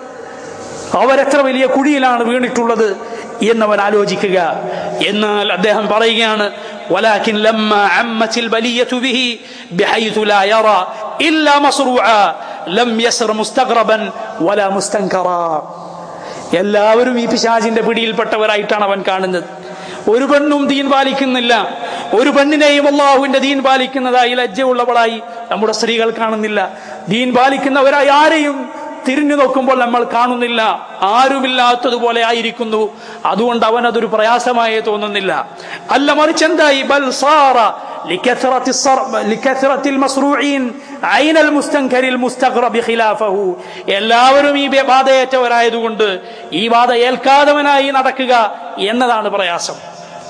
അവരെത്ര വലിയ കുഴിയിലാണ് വീണിട്ടുള്ളത് എന്നവൻ ആലോചിക്കുക എന്നാൽ അദ്ദേഹം പറയുകയാണ് ولكن لما عمت البلية به بحيث لا يرى إلا مصروعا لم يسر مستغربا ولا مستنكرا എല്ലാവരും ഈ പിശാചിന്റെ പിടിയിൽപ്പെട്ടവരായിട്ടാണ് അവൻ കാണുന്നത് ഒരു പെണ്ണും ദീൻ പാലിക്കുന്നില്ല ഒരു പെണ്ണിനെയും അള്ളാഹുവിന്റെ ദീൻ പാലിക്കുന്നതായി ലജ്ജയുള്ളവളായി നമ്മുടെ സ്ത്രീകൾ കാണുന്നില്ല ദീൻ പാലിക്കുന്നവരായി ആരെയും തിരിഞ്ഞു നോക്കുമ്പോൾ നമ്മൾ കാണുന്നില്ല ആരുമില്ലാത്തതുപോലെ ആയിരിക്കുന്നു അതുകൊണ്ട് അവൻ അതൊരു പ്രയാസമായി തോന്നുന്നില്ല അല്ല മറിച്ച് എന്തായി ബൽ സാറ لكثرة الصر... لكثرة المصروعين عين المستنكر المستغرب خلافه എല്ലാവരും ഈ ബാധയേറ്റവരായതുകൊണ്ട് ഈ ബാധ ഏൽക്കാതവനായി നടക്കുക എന്നതാണ് പ്രയാസം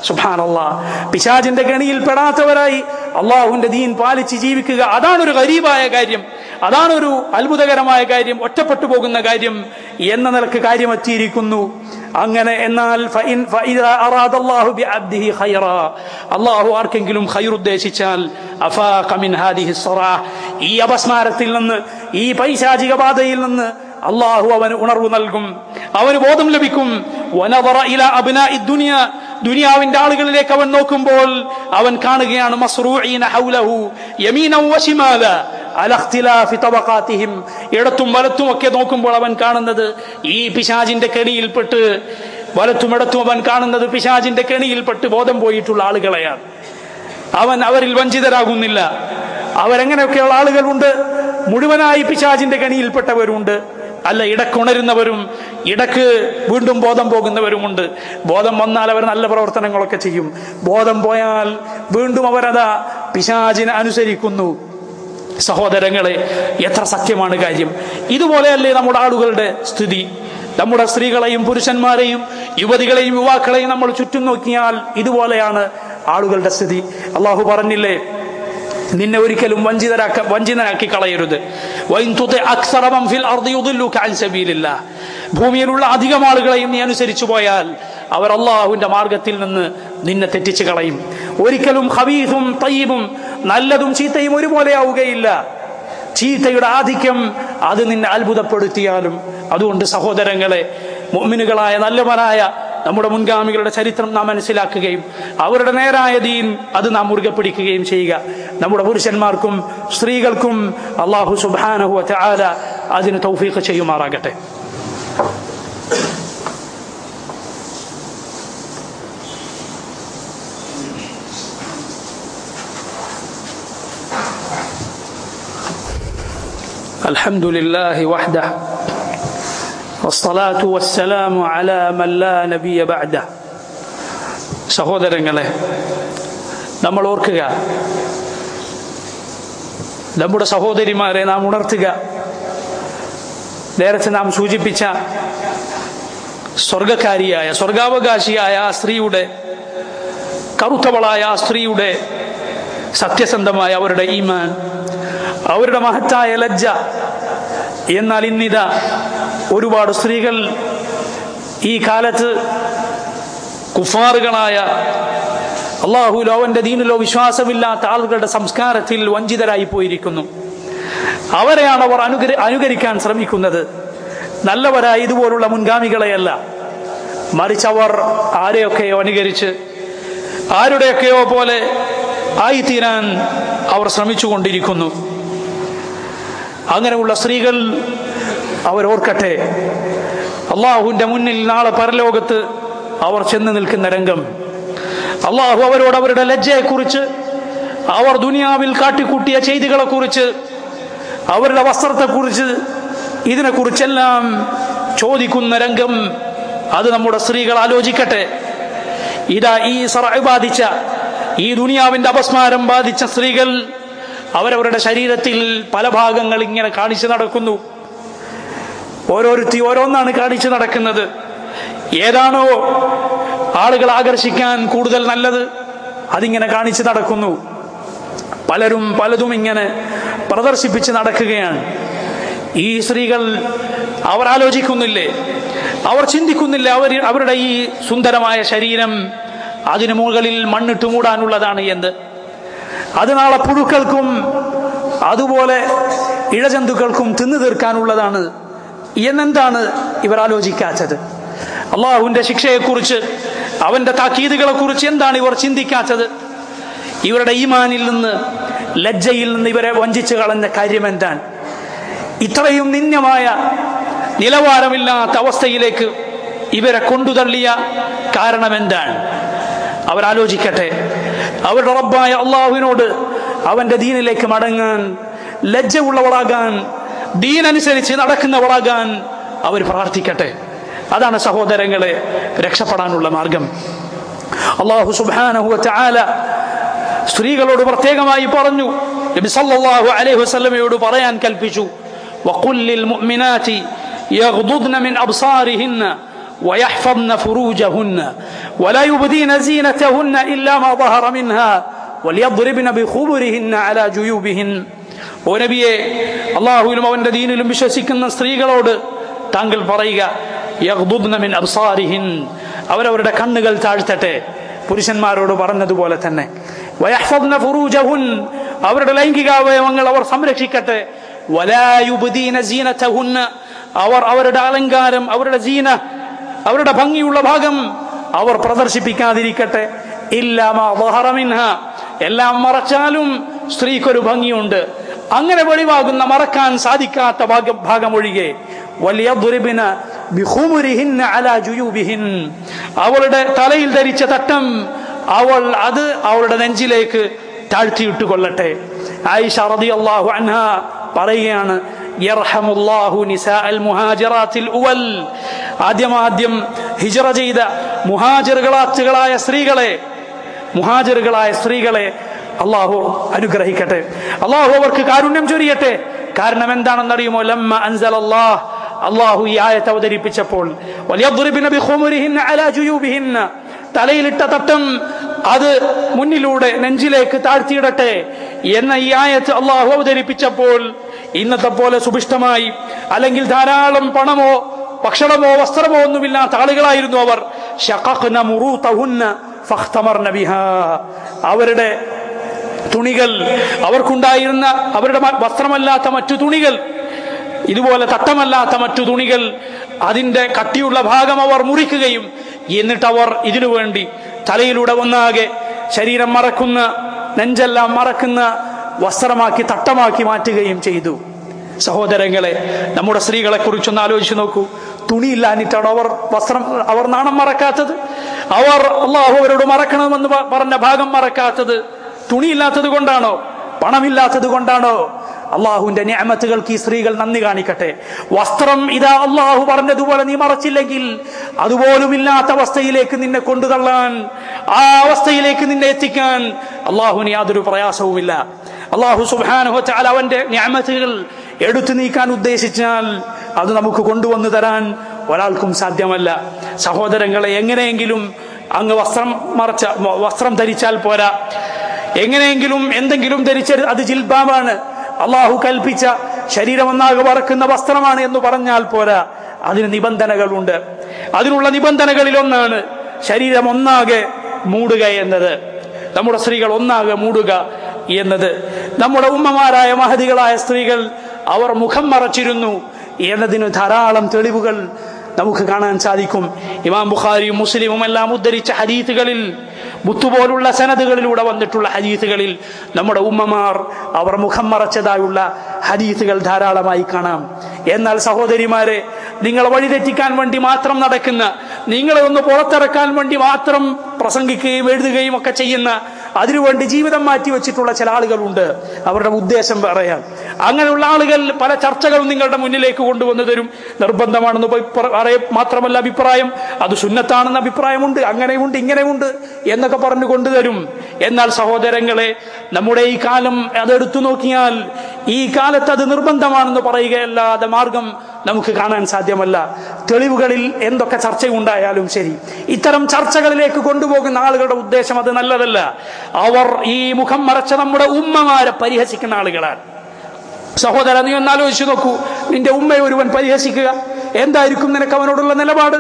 സുബാനല്ല പിശാജിന്റെ ഗണിയിൽ പെടാത്തവരായി അള്ളാഹുവിന്റെ ദീൻ പാലിച്ച് ജീവിക്കുക അതാണ് ഒരു ഗരീബായ കാര്യം അതാണ് ഒരു അത്ഭുതകരമായ കാര്യം ഒറ്റപ്പെട്ടു പോകുന്ന കാര്യം എന്ന നിലക്ക് കാര്യം എത്തിയിരിക്കുന്നു അങ്ങനെ എന്നാൽ ഫഇൻ- ഫഇദാ അറാദല്ലാഹു ബിഅബ്ദിഹി ഖൈറാ. അള്ളാഹു ആർക്കെങ്കിലും ഖൈർ ഉദ്ദേശിച്ചാൽ അഫാഖ മിൻ ഹാദിഹി സ്സിറാ. ഈ അപസ്മാരത്തിൽ നിന്ന് ഈ പൈശാചിക ബാധയിൽ നിന്ന് അള്ളാഹു അവന് ഉണർവ് നൽകും അവന് ബോധം ലഭിക്കും വനദറ ഇല അബ്നാഇ ദുനിയ ദുനിയാവിന്റെ ആളുകളിലേക്ക് അവൻ നോക്കുമ്പോൾ അവൻ കാണുകയാണ് മസ്റൂഈന ഹൗലഹു യമീനൻ വശിമാല അല ഇഖ്തിലാഫി തബഖാതിഹിം ഇടത്തും വലത്തും ഒക്കെ നോക്കുമ്പോൾ അവൻ കാണുന്നത് ഈ പിശാചിന്റെ കെണിയിൽപ്പെട്ട് വലത്തും ഇടത്തും അവൻ കാണുന്നത് പിശാചിന്റെ കെണിയിൽപ്പെട്ട് ബോധം പോയിട്ടുള്ള ആളുകളെയാണ് അവൻ അവരിൽ വഞ്ചിതരാകുന്നില്ല അവരെങ്ങനെയൊക്കെയുള്ള ആളുകളുണ്ട് മുഴുവനായി പിശാചിന്റെ കണിയിൽപ്പെട്ടവരുണ്ട് അല്ല ഇടക്കുണരുന്നവരും ഇടക്ക് വീണ്ടും ബോധം പോകുന്നവരുമുണ്ട് ബോധം വന്നാൽ അവർ നല്ല പ്രവർത്തനങ്ങളൊക്കെ ചെയ്യും ബോധം പോയാൽ വീണ്ടും അവരതാ പിശാചിനെ അനുസരിക്കുന്നു സഹോദരങ്ങളെ എത്ര സത്യമാണ് കാര്യം ഇതുപോലെയല്ലേ നമ്മുടെ ആളുകളുടെ സ്ഥിതി നമ്മുടെ സ്ത്രീകളെയും പുരുഷന്മാരെയും യുവതികളെയും യുവാക്കളെയും നമ്മൾ ചുറ്റും നോക്കിയാൽ ഇതുപോലെയാണ് ആളുകളുടെ സ്ഥിതി അള്ളാഹു പറഞ്ഞില്ലേ നിന്നെ ഒരിക്കലും വഞ്ചിതരാക്ക വഞ്ചിതനാക്കി കളയരുത് വൈൻ തുതി അക്സറ മൻ ഫിൽ അർദി യുദില്ലുക അൻ സബീലില്ലാഹ്. ഭൂമിയിലുള്ള അധികം ആളുകളെയും നീ അനുസരിച്ചു പോയാൽ അവർ അള്ളാഹുവിന്റെ മാർഗത്തിൽ നിന്ന് നിന്നെ തെറ്റിച്ചു കളയും ഒരിക്കലും ഹബീസും തയ്യബും നല്ലതും ചീത്തയും ഒരുപോലെയാവുകയില്ല ചീത്തയുടെ ആധിക്യം അത് നിന്നെ അത്ഭുതപ്പെടുത്തിയാലും അതുകൊണ്ട് സഹോദരങ്ങളെ മുഅ്മിനുകളായ നല്ലവരായ നമ്മുടെ മുൻഗാമികളുടെ ചരിത്രം നാം മനസ്സിലാക്കുകയും അവരുടെ നേരായ ദീൻ അത് നാം മുറുകെ പിടിക്കുകയും ചെയ്യുക നമ്മുടെ പുരുഷന്മാർക്കും സ്ത്രീകൾക്കും അള്ളാഹു സുബാനഹു ആല അതിന് തൗഫീഖ് ചെയ്യുമാറാകട്ടെ الحمد لله وحده والصلاة والسلام على من لا نبي بعده സഹോദരങ്ങളെ നമ്മൾ ഓർക്കുക നമ്മുടെ സഹോദരിമാരെ നാം ഉണർത്തുക നേരത്തെ നാം സൂചിപ്പിച്ച സ്വർഗക്കാരിയായ സ്വർഗാവകാശിയായ ആ സ്ത്രീയുടെ കറുത്തവളായ ആ സ്ത്രീയുടെ സത്യസന്ധമായ അവരുടെ ഈമാൻ അവരുടെ മഹത്തായ ലജ്ജ എന്നാൽ ഇന്നിതാ ഒരുപാട് സ്ത്രീകൾ ഈ കാലത്ത് കുഫാറുകളായ അള്ളാഹുലോ അവന്റെ ദീനിലോ വിശ്വാസമില്ലാത്ത ആളുകളുടെ സംസ്കാരത്തിൽ വഞ്ചിതരായി പോയിരിക്കുന്നു അവരെയാണ് അവർ അനുകരി അനുകരിക്കാൻ ശ്രമിക്കുന്നത് നല്ലവരായ ഇതുപോലുള്ള മുൻഗാമികളെയല്ല മറിച്ച് അവർ ആരെയൊക്കെയോ അനുകരിച്ച് ആരുടെയൊക്കെയോ പോലെ ആയിത്തീരാൻ അവർ ശ്രമിച്ചുകൊണ്ടിരിക്കുന്നു അങ്ങനെയുള്ള സ്ത്രീകൾ അവരോർക്കട്ടെ അള്ളാഹുവിന്റെ മുന്നിൽ നാളെ പരലോകത്ത് അവർ ചെന്ന് നിൽക്കുന്ന രംഗം അള്ളാഹു അവരോട് അവരുടെ ലജ്ജയെക്കുറിച്ച് അവർ ദുനിയാവിൽ കാട്ടിക്കൂട്ടിയ ചെയ്തികളെക്കുറിച്ച് അവരുടെ വസ്ത്രത്തെക്കുറിച്ച് ഇതിനെക്കുറിച്ചെല്ലാം ചോദിക്കുന്ന രംഗം അത് നമ്മുടെ സ്ത്രീകൾ ആലോചിക്കട്ടെ ഇതാ ഈ സറ ബാധിച്ച ഈ ദുനിയാവിന്റെ അപസ്മാരം ബാധിച്ച സ്ത്രീകൾ അവരവരുടെ ശരീരത്തിൽ പല ഭാഗങ്ങൾ ഇങ്ങനെ കാണിച്ചു നടക്കുന്നു ഓരോരുത്തി ഓരോന്നാണ് കാണിച്ചു നടക്കുന്നത് ഏതാണോ ആളുകൾ ആകർഷിക്കാൻ കൂടുതൽ നല്ലത് അതിങ്ങനെ കാണിച്ചു നടക്കുന്നു പലരും പലതും ഇങ്ങനെ പ്രദർശിപ്പിച്ച് നടക്കുകയാണ് ഈ സ്ത്രീകൾ അവർ ആലോചിക്കുന്നില്ലേ അവർ ചിന്തിക്കുന്നില്ല അവർ അവരുടെ ഈ സുന്ദരമായ ശരീരം അതിനു മുകളിൽ മണ്ണിട്ട് മൂടാനുള്ളതാണ് എന്ന് അത് നാളെ പുഴുക്കൾക്കും അതുപോലെ ഇഴജന്തുക്കൾക്കും തിന്നു തീർക്കാനുള്ളതാണ് എന്നെന്താണ് ഇവർ ആലോചിക്കാത്തത് അള്ളാഹുവിന്റെ ശിക്ഷയെക്കുറിച്ച് അവന്റെ താക്കീതുകളെ കുറിച്ച് എന്താണ് ഇവർ ചിന്തിക്കാത്തത് ഇവരുടെ ഈമാനിൽ നിന്ന് ലജ്ജയിൽ നിന്ന് ഇവരെ വഞ്ചിച്ചു കളഞ്ഞ കാര്യം എന്താണ് ഇത്രയും നിന്യമായ നിലവാരമില്ലാത്ത അവസ്ഥയിലേക്ക് ഇവരെ കൊണ്ടുതള്ളിയ കാരണം എന്താണ് അവരാലോചിക്കട്ടെ അവരുടെ റബ്ബായ അള്ളാഹുവിനോട് അവന്റെ ദീനിലേക്ക് മടങ്ങാൻ ലജ്ജ ഉള്ളവളാകാൻ ദീനനുസരിച്ച് നടക്കുന്നവളാകാൻ അവർ പ്രാർത്ഥിക്കട്ടെ അതാണ് സഹോദരങ്ങളെ രക്ഷപ്പെടാനുള്ള മാർഗം അള്ളാഹു സുബാനഹു ചാല സ്ത്രീകളോട് പ്രത്യേകമായി പറഞ്ഞു നബി സല്ലല്ലാഹു അലൈഹി വസല്ലമയോട് പറയാൻ കൽപ്പിച്ചു وقل للمؤمنات يغضضن من أبصارهن ويحفظن فروجهن ولا يبدين زينتهن إلا ما ظهر منها وليضربن بخبرهن على جيوبهن ഓ നബിയെ അള്ളാഹുവിലും അവന്റെ ദീനിലും വിശ്വസിക്കുന്ന സ്ത്രീകളോട് താങ്കൾ പറയുക യഗ്ദുദ്ന മിൻ അബ്സാരിഹിൻ അവരവരുടെ കണ്ണുകൾ താഴ്ത്തട്ടെ പുരുഷന്മാരോട് പറഞ്ഞതുപോലെ തന്നെ വയഹ്ഫദ്ന ഫുറൂജഹുൻ അവരുടെ ലൈംഗികാവയവങ്ങൾ അവർ സംരക്ഷിക്കട്ടെ വലായുബ്ദീന സീനതഹുന്ന അവർ അവരുടെ അലങ്കാരം അവരുടെ ജീന അവരുടെ ഭംഗിയുള്ള ഭാഗം അവർ പ്രദർശിപ്പിക്കാതിരിക്കട്ടെ ഇല്ലാമാ ളഹറ മിൻഹ എല്ലാം മറച്ചാലും സ്ത്രീക്കൊരു ഭംഗിയുണ്ട് അങ്ങനെ വെളിവാകുന്ന മറക്കാൻ സാധിക്കാത്ത ഭാഗം ഭാഗമൊഴികെ വലിയ ദുരിബിന അവളുടെ തലയിൽ ധരിച്ച തട്ടം അവൾ അത് അവളുടെ നെഞ്ചിലേക്ക് താഴ്ത്തിയിട്ട് കൊള്ളട്ടെ ആയിഷ റളിയല്ലാഹു അൻഹ പറയുകയാണ് യർഹമുല്ലാഹു നിസാഅൽ മുഹാജിറാത്തിൽ ഉവൽ ആദ്യമാദ്യം ഹിജറ ചെയ്ത മുഹാജിറുകളാച്ചുകളായ സ്ത്രീകളെ മുഹാജിറുകളായ സ്ത്രീകളെ അള്ളാഹു അനുഗ്രഹിക്കട്ടെ അള്ളാഹു അവർക്ക് കാരുണ്യം ചൊരിയട്ടെ കാരണം എന്താണെന്നറിയുമോ ലമ്മ അൻസൽ അള്ളാഹ് അള്ളാഹു ഈ ആയത്ത് അവതരിപ്പിച്ചപ്പോൾ വലിയദ്രിബിന ബിഖുമുരിഹിന്ന അലാ ജുയൂബിഹിന്ന തലയിലിട്ട തട്ടം അത് മുന്നിലൂടെ നെഞ്ചിലേക്ക് താഴ്ത്തിയിടട്ടെ എന്ന ഈ ആയത്ത് അള്ളാഹു അവതരിപ്പിച്ചപ്പോൾ ഇന്നത്തെ പോലെ സുഭിഷ്ടമായി അല്ലെങ്കിൽ ധാരാളം പണമോ ഭക്ഷണമോ വസ്ത്രമോ ഒന്നുമില്ലാത്ത ആളുകളായിരുന്നു അവർ ശഖഖ്ന മുറൂതഹുന്ന ഫഖ്തമർന ബിഹാ അവരുടെ തുണികൾ അവർക്കുണ്ടായിരുന്ന അവരുടെ മ- വസ്ത്രമല്ലാത്ത മറ്റു തുണികൾ ഇതുപോലെ തട്ടമല്ലാത്ത മറ്റു തുണികൾ അതിന്റെ കട്ടിയുള്ള ഭാഗം അവർ മുറിക്കുകയും എന്നിട്ട് അവർ ഇതിനു വേണ്ടി തലയിലൂടെ ഒന്നാകെ ശരീരം മറക്കുന്ന നെഞ്ചെല്ലാം മറക്കുന്ന വസ്ത്രമാക്കി തട്ടമാക്കി മാറ്റുകയും ചെയ്തു സഹോദരങ്ങളെ നമ്മുടെ സ്ത്രീകളെ കുറിച്ചൊന്ന് ആലോചിച്ച് നോക്കൂ തുണിയില്ലാഞ്ഞിട്ടാണ് അവർ വസ്ത്രം അവർ നാണം മറക്കാത്തത് അവർ അള്ളാഹു അവരോട് മറക്കണമെന്ന് പ- പറഞ്ഞ ഭാഗം മറക്കാത്തത് തുണിയില്ലാത്തത് കൊണ്ടാണോ പണമില്ലാത്തത് കൊണ്ടാണോ അള്ളാഹുവിന്റെ ഞാമത്തുകൾക്ക് ഈ സ്ത്രീകൾ നന്ദി കാണിക്കട്ടെ വസ്ത്രം ഇതാ അള്ളാഹു പറഞ്ഞതുപോലെ നീ മറച്ചില്ലെങ്കിൽ അതുപോലും ഇല്ലാത്ത അവസ്ഥയിലേക്ക് നിന്നെ കൊണ്ടുതള്ളാൻ ആ അവസ്ഥയിലേക്ക് നിന്നെ എത്തിക്കാൻ അള്ളാഹുവിന് യാതൊരു പ്രയാസവുമില്ല അള്ളാഹു സുബാനുഹ ചാൽ അവന്റെ ഞാമത്തുകൾ എടുത്തു നീക്കാൻ ഉദ്ദേശിച്ചാൽ അത് നമുക്ക് കൊണ്ടുവന്നു തരാൻ ഒരാൾക്കും സാധ്യമല്ല സഹോദരങ്ങളെ എങ്ങനെയെങ്കിലും അങ്ങ് വസ്ത്രം മറച്ച വസ്ത്രം ധരിച്ചാൽ പോരാ എങ്ങനെയെങ്കിലും എന്തെങ്കിലും ധരിച്ച അത് ജിൽബാബാണ് അള്ളാഹു കൽപ്പിച്ച ശരീരം ഒന്നാകെ വറക്കുന്ന വസ്ത്രമാണ് എന്ന് പറഞ്ഞാൽ പോരാ അതിന് നിബന്ധനകളുണ്ട് അതിനുള്ള നിബന്ധനകളിൽ ഒന്നാണ് ശരീരം ഒന്നാകെ മൂടുക എന്നത് നമ്മുടെ സ്ത്രീകൾ ഒന്നാകെ മൂടുക എന്നത് നമ്മുടെ ഉമ്മമാരായ മഹതികളായ സ്ത്രീകൾ അവർ മുഖം മറച്ചിരുന്നു എന്നതിന് ധാരാളം തെളിവുകൾ നമുക്ക് കാണാൻ സാധിക്കും ഇമാം ബുഖാരിയും മുസ്ലിമും എല്ലാം ഉദ്ധരിച്ച ഹദീത്തുകളിൽ മുത്തുപോലുള്ള സനദുകളിലൂടെ വന്നിട്ടുള്ള ഹദീത്തുകളിൽ നമ്മുടെ ഉമ്മമാർ അവർ മുഖം മറച്ചതായുള്ള ഹദീത്തുകൾ ധാരാളമായി കാണാം എന്നാൽ സഹോദരിമാരെ നിങ്ങളെ വഴിതെറ്റിക്കാൻ വേണ്ടി മാത്രം നടക്കുന്ന നിങ്ങളെ ഒന്ന് പുറത്തിറക്കാൻ വേണ്ടി മാത്രം പ്രസംഗിക്കുകയും എഴുതുകയും ഒക്കെ ചെയ്യുന്ന അതിനുവേണ്ടി ജീവിതം മാറ്റി വെച്ചിട്ടുള്ള ചില ആളുകളുണ്ട് അവരുടെ ഉദ്ദേശം പറയാൻ അങ്ങനെയുള്ള ആളുകൾ പല ചർച്ചകളും നിങ്ങളുടെ മുന്നിലേക്ക് കൊണ്ടുവന്നു തരും നിർബന്ധമാണെന്ന് പോയി പറ- പറയ മാത്രമല്ല അഭിപ്രായം അത് സുന്നത്താണെന്ന അഭിപ്രായമുണ്ട് അങ്ങനെയുണ്ട് ഇങ്ങനെയുണ്ട് എന്നൊക്കെ പറഞ്ഞു കൊണ്ടുതരും എന്നാൽ സഹോദരങ്ങളെ നമ്മുടെ ഈ കാലം അതെടുത്തു നോക്കിയാൽ ഈ കാലത്ത് അത് നിർബന്ധമാണെന്ന് പറയുകയല്ലാതെ മാർഗം നമുക്ക് കാണാൻ സാധ്യമല്ല തെളിവുകളിൽ എന്തൊക്കെ ചർച്ചയുണ്ടായാലും ശരി ഇത്തരം ചർച്ചകളിലേക്ക് കൊണ്ടുപോകുന്ന ആളുകളുടെ ഉദ്ദേശം അത് നല്ലതല്ല അവർ ഈ മുഖം മറച്ച നമ്മുടെ ഉമ്മമാരെ പരിഹസിക്കുന്ന ആളുകളാണ് സഹോദര നീ ഒന്ന് ആലോചിച്ച് നോക്കൂ നിന്റെ ഉമ്മയെ ഒരുവൻ പരിഹസിക്കുക എന്തായിരിക്കും നിനക്ക് അവനോടുള്ള നിലപാട്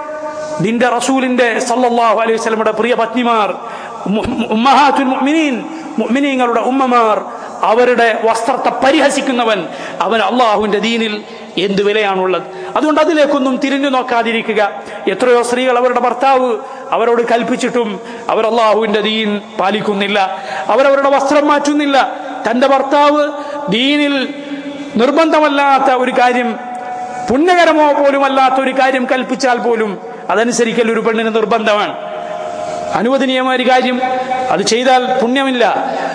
നിന്റെ റസൂലിന്റെ സല്ലല്ലാഹു അലൈഹി വസല്ലമയുടെ പ്രിയ പത്നിമാർ ഉമ്മ- ഉമ്മഹാത്തുൽ മുഅ്മിനീൻ മുഅ്മിനീങ്ങളുടെ ഉമ്മമാർ അവരുടെ വസ്ത്രത്തെ പരിഹസിക്കുന്നവൻ അവൻ അള്ളാഹുവിന്റെ ദീനിൽ എന്ത് വിലയാണുള്ളത് അതുകൊണ്ട് അതിലേക്കൊന്നും തിരിഞ്ഞു നോക്കാതിരിക്കുക എത്രയോ സ്ത്രീകൾ അവരുടെ ഭർത്താവ് അവരോട് കൽപ്പിച്ചിട്ടും അവർ അള്ളാഹുവിന്റെ ദീൻ പാലിക്കുന്നില്ല അവരവരുടെ വസ്ത്രം മാറ്റുന്നില്ല തന്റെ ഭർത്താവ് ദീനിൽ നിർബന്ധമല്ലാത്ത ഒരു കാര്യം പുണ്യകരമോ പോലും അല്ലാത്ത ഒരു കാര്യം കൽപ്പിച്ചാൽ പോലും അതനുസരിക്കൽ ഒരു പെണ്ണിന് നിർബന്ധമാണ് അനുവദനീയമായ ഒരു കാര്യം അത് ചെയ്താൽ പുണ്യമില്ല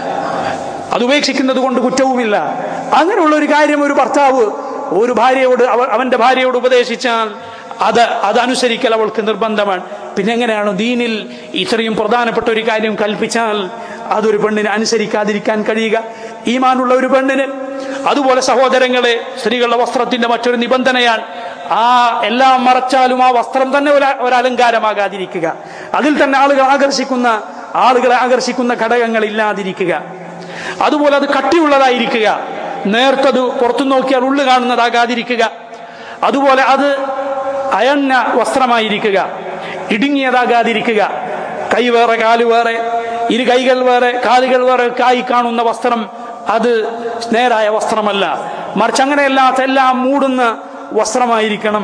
അത് ഉപേക്ഷിക്കുന്നത് കൊണ്ട് കുറ്റവുമില്ല അങ്ങനെയുള്ള ഒരു കാര്യം ഒരു ഭർത്താവ് ഒരു ഭാര്യയോട് അവ- അവന്റെ ഭാര്യയോട് ഉപദേശിച്ചാൽ അത് അതനുസരിക്കൽ അവൾക്ക് നിർബന്ധമാണ് പിന്നെ എങ്ങനെയാണ് ദീനിൽ ഇത്രയും പ്രധാനപ്പെട്ട ഒരു കാര്യം കൽപ്പിച്ചാൽ അതൊരു പെണ്ണിന് അനുസരിക്കാതിരിക്കാൻ കഴിയുക ഈമാനുള്ള ഒരു പെണ്ണിന് അതുപോലെ സഹോദരങ്ങളെ സ്ത്രീകളുടെ വസ്ത്രത്തിന്റെ മറ്റൊരു നിബന്ധനയാണ് ആ എല്ലാം മറച്ചാലും ആ വസ്ത്രം തന്നെ ഒരു ഒരു അലങ്കാരമാകാതിരിക്കുക അതിൽ തന്നെ ആളുകൾ ആകർഷിക്കുന്ന ആളുകളെ ആകർഷിക്കുന്ന ഘടകങ്ങൾ ഇല്ലാതിരിക്കുക അതുപോലെ അത് കട്ടിയുള്ളതായിരിക്കുക നേർത്തത് പുറത്തു നോക്കിയാൽ ഉള്ളു കാണുന്നതാകാതിരിക്കുക അതുപോലെ അത് അയണ്ണ വസ്ത്രമായിരിക്കുക ഇടുങ്ങിയതാകാതിരിക്കുക കൈ വേറെ കാല് വേറെ ഇരു കൈകൾ വേറെ കാലുകൾ വേറെ ഒക്കെ ആയി കാണുന്ന വസ്ത്രം അത് നേരായ വസ്ത്രമല്ല മറിച്ച് അങ്ങനെയല്ലാത്ത എല്ലാം മൂടുന്ന വസ്ത്രമായിരിക്കണം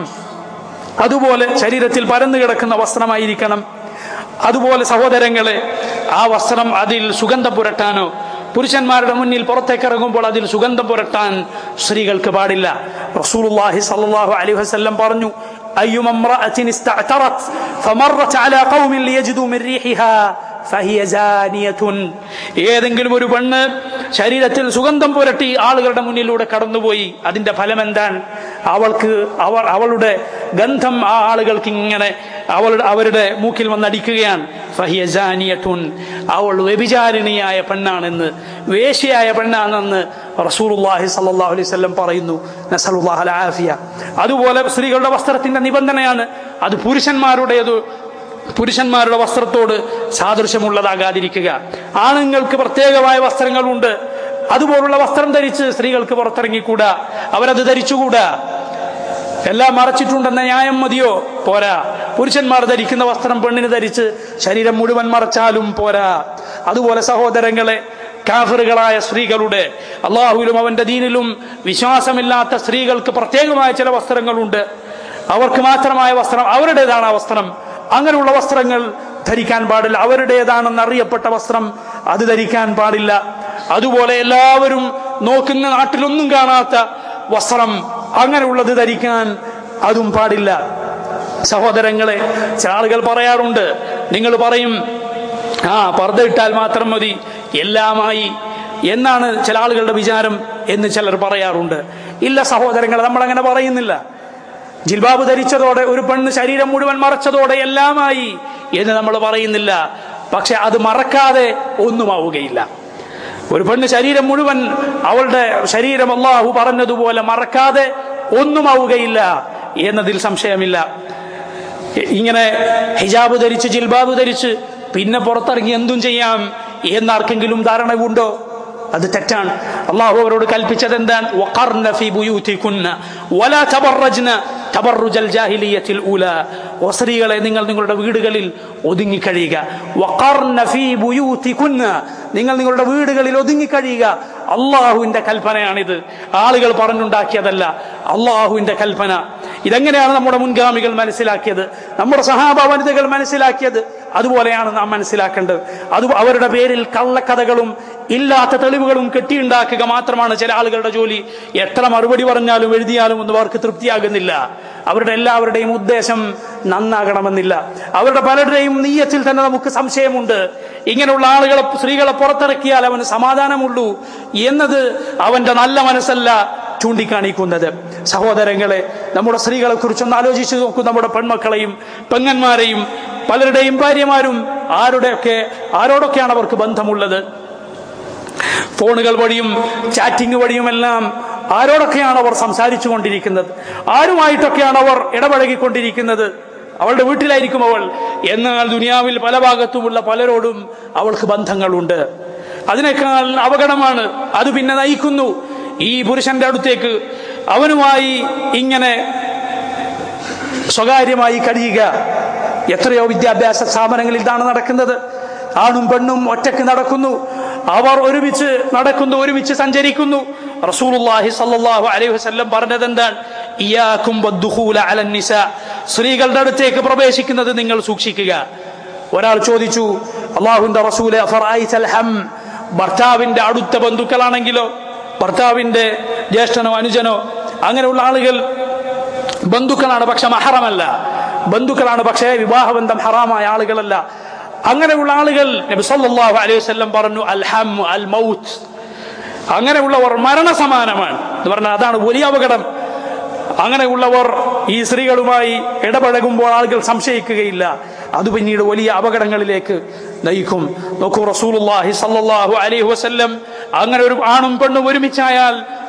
അതുപോലെ ശരീരത്തിൽ പരന്നു കിടക്കുന്ന വസ്ത്രമായിരിക്കണം അതുപോലെ സഹോദരങ്ങളെ ആ വസ്ത്രം അതിൽ സുഗന്ധം പുരട്ടാനോ പുരുഷന്മാരുടെ മുന്നിൽ പുറത്തേക്ക് ഇറങ്ങുമ്പോൾ അതിൽ സുഗന്ധം പുരട്ടാൻ സ്ത്രീകൾക്ക് പാടില്ല റസൂലുള്ളാഹി സ്വല്ലല്ലാഹു അലൈഹി വസല്ലം പറഞ്ഞു أيما امرأة استعترت فمرت على قوم ليجدوا من ريحها فهي زانية ഏതെങ്കിലും ഒരു പെണ്ണ് ശരീരത്തിൽ സുഗന്ധം പുരട്ടി ആളുകളുടെ മുന്നിലൂടെ കടന്നുപോയി അതിന്റെ ഫലം എന്താണ് അവൾക്ക് അവർ അവളുടെ ഗന്ധം ആ ആളുകൾക്ക് ഇങ്ങനെ അവളുടെ അവരുടെ മൂക്കിൽ വന്നടിക്കുകയാണ് ഫഹിയജാനിയത്തുൻ അവൾ വ്യഭിചാരിണിയായ പെണ്ണാണെന്ന് വേശ്യയായ പെണ്ണാണെന്ന് റസൂലുള്ളാഹി സല്ലല്ലാഹു അലൈഹി വസല്ലം പറയുന്നു നസലുല്ലാഹ് അൽ ആഫിയ അതുപോലെ സ്ത്രീകളുടെ വസ്ത്രത്തിന്റെ നിബന്ധനയാണ് അത് പുരുഷന്മാരുടേത് പുരുഷന്മാരുടെ വസ്ത്രത്തോട് സാദൃശ്യമുള്ളതാകാതിരിക്കുക ആണുങ്ങൾക്ക് പ്രത്യേകമായ വസ്ത്രങ്ങളുണ്ട് അതുപോലുള്ള വസ്ത്രം ധരിച്ച് സ്ത്രീകൾക്ക് പുറത്തിറങ്ങിക്കൂടാ അവരത് ധരിച്ചുകൂടാ എല്ലാം മറച്ചിട്ടുണ്ടെന്ന ന്യായം മതിയോ പോരാ പുരുഷന്മാർ ധരിക്കുന്ന വസ്ത്രം പെണ്ണിന് ധരിച്ച് ശരീരം മുഴുവൻ മറച്ചാലും പോരാ അതുപോലെ സഹോദരങ്ങളെ കാഫറുകളായ സ്ത്രീകളുടെ അള്ളാഹുവിലും അവന്റെ ദീനിലും വിശ്വാസമില്ലാത്ത സ്ത്രീകൾക്ക് പ്രത്യേകമായ ചില വസ്ത്രങ്ങളുണ്ട് അവർക്ക് മാത്രമായ വസ്ത്രം അവരുടേതാണ് ആ വസ്ത്രം അങ്ങനെയുള്ള വസ്ത്രങ്ങൾ ധരിക്കാൻ പാടില്ല അവരുടേതാണെന്ന് അറിയപ്പെട്ട വസ്ത്രം അത് ധരിക്കാൻ പാടില്ല അതുപോലെ എല്ലാവരും നോക്കുന്ന നാട്ടിലൊന്നും കാണാത്ത വസ്ത്രം അങ്ങനെയുള്ളത് ധരിക്കാൻ അതും പാടില്ല സഹോദരങ്ങളെ ചില ആളുകൾ പറയാറുണ്ട് നിങ്ങൾ പറയും ആ പർദ്ദ ഇട്ടാൽ മാത്രം മതി എല്ലാമായി എന്നാണ് ചില ആളുകളുടെ വിചാരം എന്ന് ചിലർ പറയാറുണ്ട് ഇല്ല സഹോദരങ്ങളെ നമ്മൾ അങ്ങനെ പറയുന്നില്ല ജിൽബാബ് ധരിച്ചതോടെ ഒരു പെണ്ണ് ശരീരം മുഴുവൻ മറച്ചതോടെ എല്ലാമായി എന്ന് നമ്മൾ പറയുന്നില്ല പക്ഷെ അത് മറക്കാതെ ഒന്നുമാവുകയില്ല ഒരു പെണ്ണ് ശരീരം മുഴുവൻ അവളുടെ ശരീരം അള്ളാഹു പറഞ്ഞതുപോലെ മറക്കാതെ ഒന്നുമാവുകയില്ല എന്നതിൽ സംശയമില്ല ഇങ്ങനെ ഹിജാബ് ധരിച്ച് ജിൽബാബ് ധരിച്ച് പിന്നെ പുറത്തിറങ്ങി എന്തും ചെയ്യാം എന്നാർക്കെങ്കിലും ധാരണയുണ്ടോ അത് തെറ്റാണ് അള്ളാഹു അവരോട് കൽപ്പിച്ചത് എന്താണ് വഖർന ഫീ ബുയൂതികുന്ന വലാ തബറജ്ന തബറുജൽ ജാഹിലിയത്തിൽ ഊല ഓ സ്ത്രീകളെ നിങ്ങൾ നിങ്ങളുടെ വീടുകളിൽ ഒതുങ്ങിക്കഴിയുക വഖർന ഫീ ബുയൂതികുന്ന നിങ്ങൾ നിങ്ങളുടെ വീടുകളിൽ ഒതുങ്ങിക്കഴിയുക അള്ളാഹുവിന്റെ കൽപ്പനയാണിത് ആളുകൾ പറഞ്ഞുണ്ടാക്കിയതല്ല അള്ളാഹുവിന്റെ കൽപ്പന ഇതെങ്ങനെയാണ് നമ്മുടെ മുൻഗാമികൾ മനസ്സിലാക്കിയത് നമ്മുടെ സഹാബ വനിതകൾ മനസ്സിലാക്കിയത് അതുപോലെയാണ് നാം മനസ്സിലാക്കേണ്ടത് അത് അവരുടെ പേരിൽ കള്ളക്കഥകളും ഇല്ലാത്ത തെളിവുകളും കെട്ടിയുണ്ടാക്കുക മാത്രമാണ് ചില ആളുകളുടെ ജോലി എത്ര മറുപടി പറഞ്ഞാലും എഴുതിയാലും ഒന്നും അവർക്ക് തൃപ്തിയാകുന്നില്ല അവരുടെ എല്ലാവരുടെയും ഉദ്ദേശം നന്നാകണമെന്നില്ല അവരുടെ പലരുടെയും നീയത്തിൽ തന്നെ നമുക്ക് സംശയമുണ്ട് ഇങ്ങനെയുള്ള ആളുകളെ സ്ത്രീകളെ പുറത്തിറക്കിയാൽ അവന് സമാധാനമുള്ളൂ എന്നത് അവന്റെ നല്ല മനസ്സല്ല ചൂണ്ടിക്കാണിക്കുന്നത് സഹോദരങ്ങളെ നമ്മുടെ സ്ത്രീകളെ കുറിച്ചൊന്ന് ആലോചിച്ചു നോക്കൂ നമ്മുടെ പെൺമക്കളെയും പെങ്ങന്മാരെയും പലരുടെയും ഭാര്യമാരും ആരുടെയൊക്കെ ആരോടൊക്കെയാണ് അവർക്ക് ബന്ധമുള്ളത് ഫോണുകൾ വഴിയും ചാറ്റിംഗ് വഴിയുമെല്ലാം ആരോടൊക്കെയാണ് അവർ സംസാരിച്ചു കൊണ്ടിരിക്കുന്നത് ആരുമായിട്ടൊക്കെയാണ് അവർ ഇടപഴകിക്കൊണ്ടിരിക്കുന്നത് അവളുടെ വീട്ടിലായിരിക്കും അവൾ എന്നാൽ ദുനിയാവിൽ പല ഭാഗത്തുമുള്ള പലരോടും അവൾക്ക് ബന്ധങ്ങളുണ്ട് അതിനേക്കാൾ അപകടമാണ് അത് പിന്നെ നയിക്കുന്നു ഈ പുരുഷന്റെ അടുത്തേക്ക് അവനുമായി ഇങ്ങനെ സ്വകാര്യമായി കഴിയുക എത്രയോ വിദ്യാഭ്യാസ സ്ഥാപനങ്ങളിൽ ഇതാണ് നടക്കുന്നത് ആണും പെണ്ണും ഒറ്റക്ക് നടക്കുന്നു അവർ ഒരുമിച്ച് നടക്കുന്നു ഒരുമിച്ച് സഞ്ചരിക്കുന്നു റസൂലുള്ളാഹി സല്ലല്ലാഹു അലൈഹി വസല്ലം പറഞ്ഞത് എന്താണ് ഇയാക്കും വദ്ദുഖൂല അലൻ നിസാ സ്ത്രീകളുടെ അടുത്തേക്ക് പ്രവേശിക്കുന്നത് നിങ്ങൾ സൂക്ഷിക്കുക ഒരാൾ ചോദിച്ചു അള്ളാഹുവിന്റെ റസൂലെ അഫറഅയ്തൽ ഹം ഭർത്താവിന്റെ അടുത്ത ബന്ധുക്കളാണെങ്കിലോ ഭർത്താവിന്റെ ജ്യേഷ്ഠനോ അനുജനോ അങ്ങനെയുള്ള ആളുകൾ ബന്ധുക്കളാണ് പക്ഷെ മഹറമല്ല ബന്ധുക്കളാണ് പക്ഷേ വിവാഹബന്ധം ഹറാമായ ആളുകളല്ല അങ്ങനെയുള്ള ആളുകൾ നബി സല്ലല്ലാഹു അലൈഹി വസല്ലം പറഞ്ഞു അൽ ഹം അൽ മൗത്ത് അങ്ങനെയുള്ളവർ മരണസമാനമാണ് എന്ന് പറഞ്ഞാൽ അതാണ് വലിയ അപകടം അങ്ങനെയുള്ളവർ ഈ സ്ത്രീകളുമായി ഇടപഴകുമ്പോൾ ആളുകൾ സംശയിക്കുകയില്ല അത് പിന്നീട് വലിയ അപകടങ്ങളിലേക്ക് നയിക്കും നോക്കൂ റസൂലുള്ളാഹി സല്ലല്ലാഹു അലൈഹി വസല്ലം അങ്ങനെ ഒരു ആണും പെണ്ണും ഒരുമിച്ചായാൽ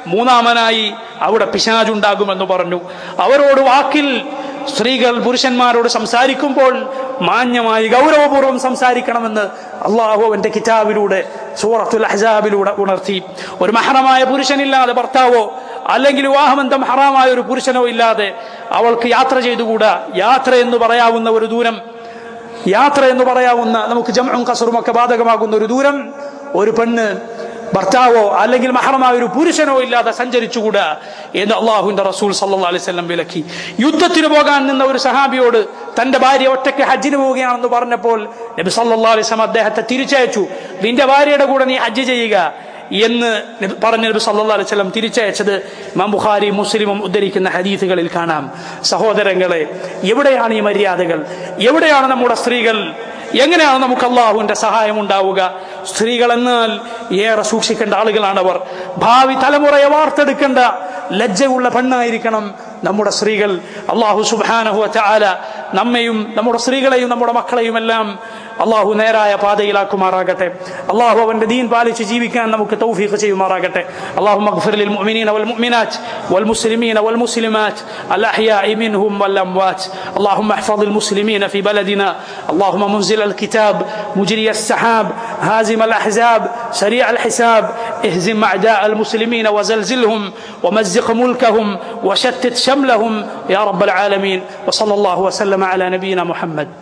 മൂന്നാമനായി അവിടെ പിശാജുണ്ടാകുമെന്ന് പറഞ്ഞു അവരോട് വാക്കിൽ സ്ത്രീകൾ പുരുഷന്മാരോട് സംസാരിക്കുമ്പോൾ മാന്യമായി ഗൗരവപൂർവ്വം സംസാരിക്കണമെന്ന് അള്ളാഹു അവന്റെ കിതാബിലൂടെ സൂറത്തുൽ അഹ്സാബിലൂടെ ഉണർത്തി ഒരു മഹറമായ പുരുഷനില്ലാതെ ഭർത്താവോ അല്ലെങ്കിൽ വിവാഹബന്ധം ഹറാമായ ഒരു പുരുഷനോ ഇല്ലാതെ അവൾക്ക് യാത്ര ചെയ്തുകൂടാ യാത്ര എന്ന് പറയാവുന്ന ഒരു ദൂരം യാത്ര എന്ന് പറയാവുന്ന നമുക്ക് ജംഉം കസറും ഒക്കെ ബാധകമാകുന്ന ഒരു ദൂരം ഒരു പെണ്ണ് ഭർത്താവോ അല്ലെങ്കിൽ മഹറമായ ഒരു പുരുഷനോ ഇല്ലാതെ സഞ്ചരിച്ചുകൂടാ എന്ന് അള്ളാഹുവിന്റെ റസൂൽ സല്ലാ അലൈഹി സ്വലം വിലക്കി യുദ്ധത്തിന് പോകാൻ നിന്ന ഒരു സഹാബിയോട് തന്റെ ഭാര്യ ഒറ്റയ്ക്ക് ഹജ്ജിന് പോവുകയാണെന്ന് പറഞ്ഞപ്പോൾ നബി സല്ലാ അലൈഹി സ്വലം അദ്ദേഹത്തെ തിരിച്ചയച്ചു നിന്റെ ഭാര്യയുടെ കൂടെ നീ ഹജ്ജ് ചെയ്യുക എന്ന് പറഞ്ഞ നബി സല്ലാ അലൈഹി സ്വലം തിരിച്ചയച്ചത് ഇമാം ബുഖാരി മുസ്ലിമും ഉദ്ധരിക്കുന്ന ഹദീസുകളിൽ കാണാം സഹോദരങ്ങളെ എവിടെയാണ് ഈ മര്യാദകൾ എവിടെയാണ് നമ്മുടെ സ്ത്രീകൾ എങ്ങനെയാണ് നമുക്ക് അള്ളാഹുവിന്റെ സഹായം ഉണ്ടാവുക സ്ത്രീകൾ എന്നാൽ ഏറെ സൂക്ഷിക്കേണ്ട ആളുകളാണ് അവർ ഭാവി തലമുറയെ വാർത്തെടുക്കേണ്ട ലജ്ജയുള്ള പെണ്ണായിരിക്കണം നമ്മുടെ സ്ത്രീകൾ അള്ളാഹു സുബാനഹു ചാല നമ്മയും നമ്മുടെ സ്ത്രീകളെയും നമ്മുടെ മക്കളെയും എല്ലാം അള്ളാഹു നേരായ പാതയിലാക്കുമാറാകട്ടെ അള്ളാഹു അവന്റെ ദീൻ പാലിച്ച് ജീവിക്കാൻ നമുക്ക് തൗഫീഖ് ചെയ്യുമാറാകട്ടെ അള്ളാഹു مغفر للمؤمنين والمؤمنات والمسلمين والمسلمات الأحياء منهم والأموات اللهم احفظ المسلمين في بلدنا اللهم منزل الكتاب مجري السحاب هازم الأحزاب سريع الحساب اهزم أعداء المسلمين وزلزلهم ومزق ملكهم وشتت شملهم يا رب العالمين وصلى الله وسلم على نبينا محمد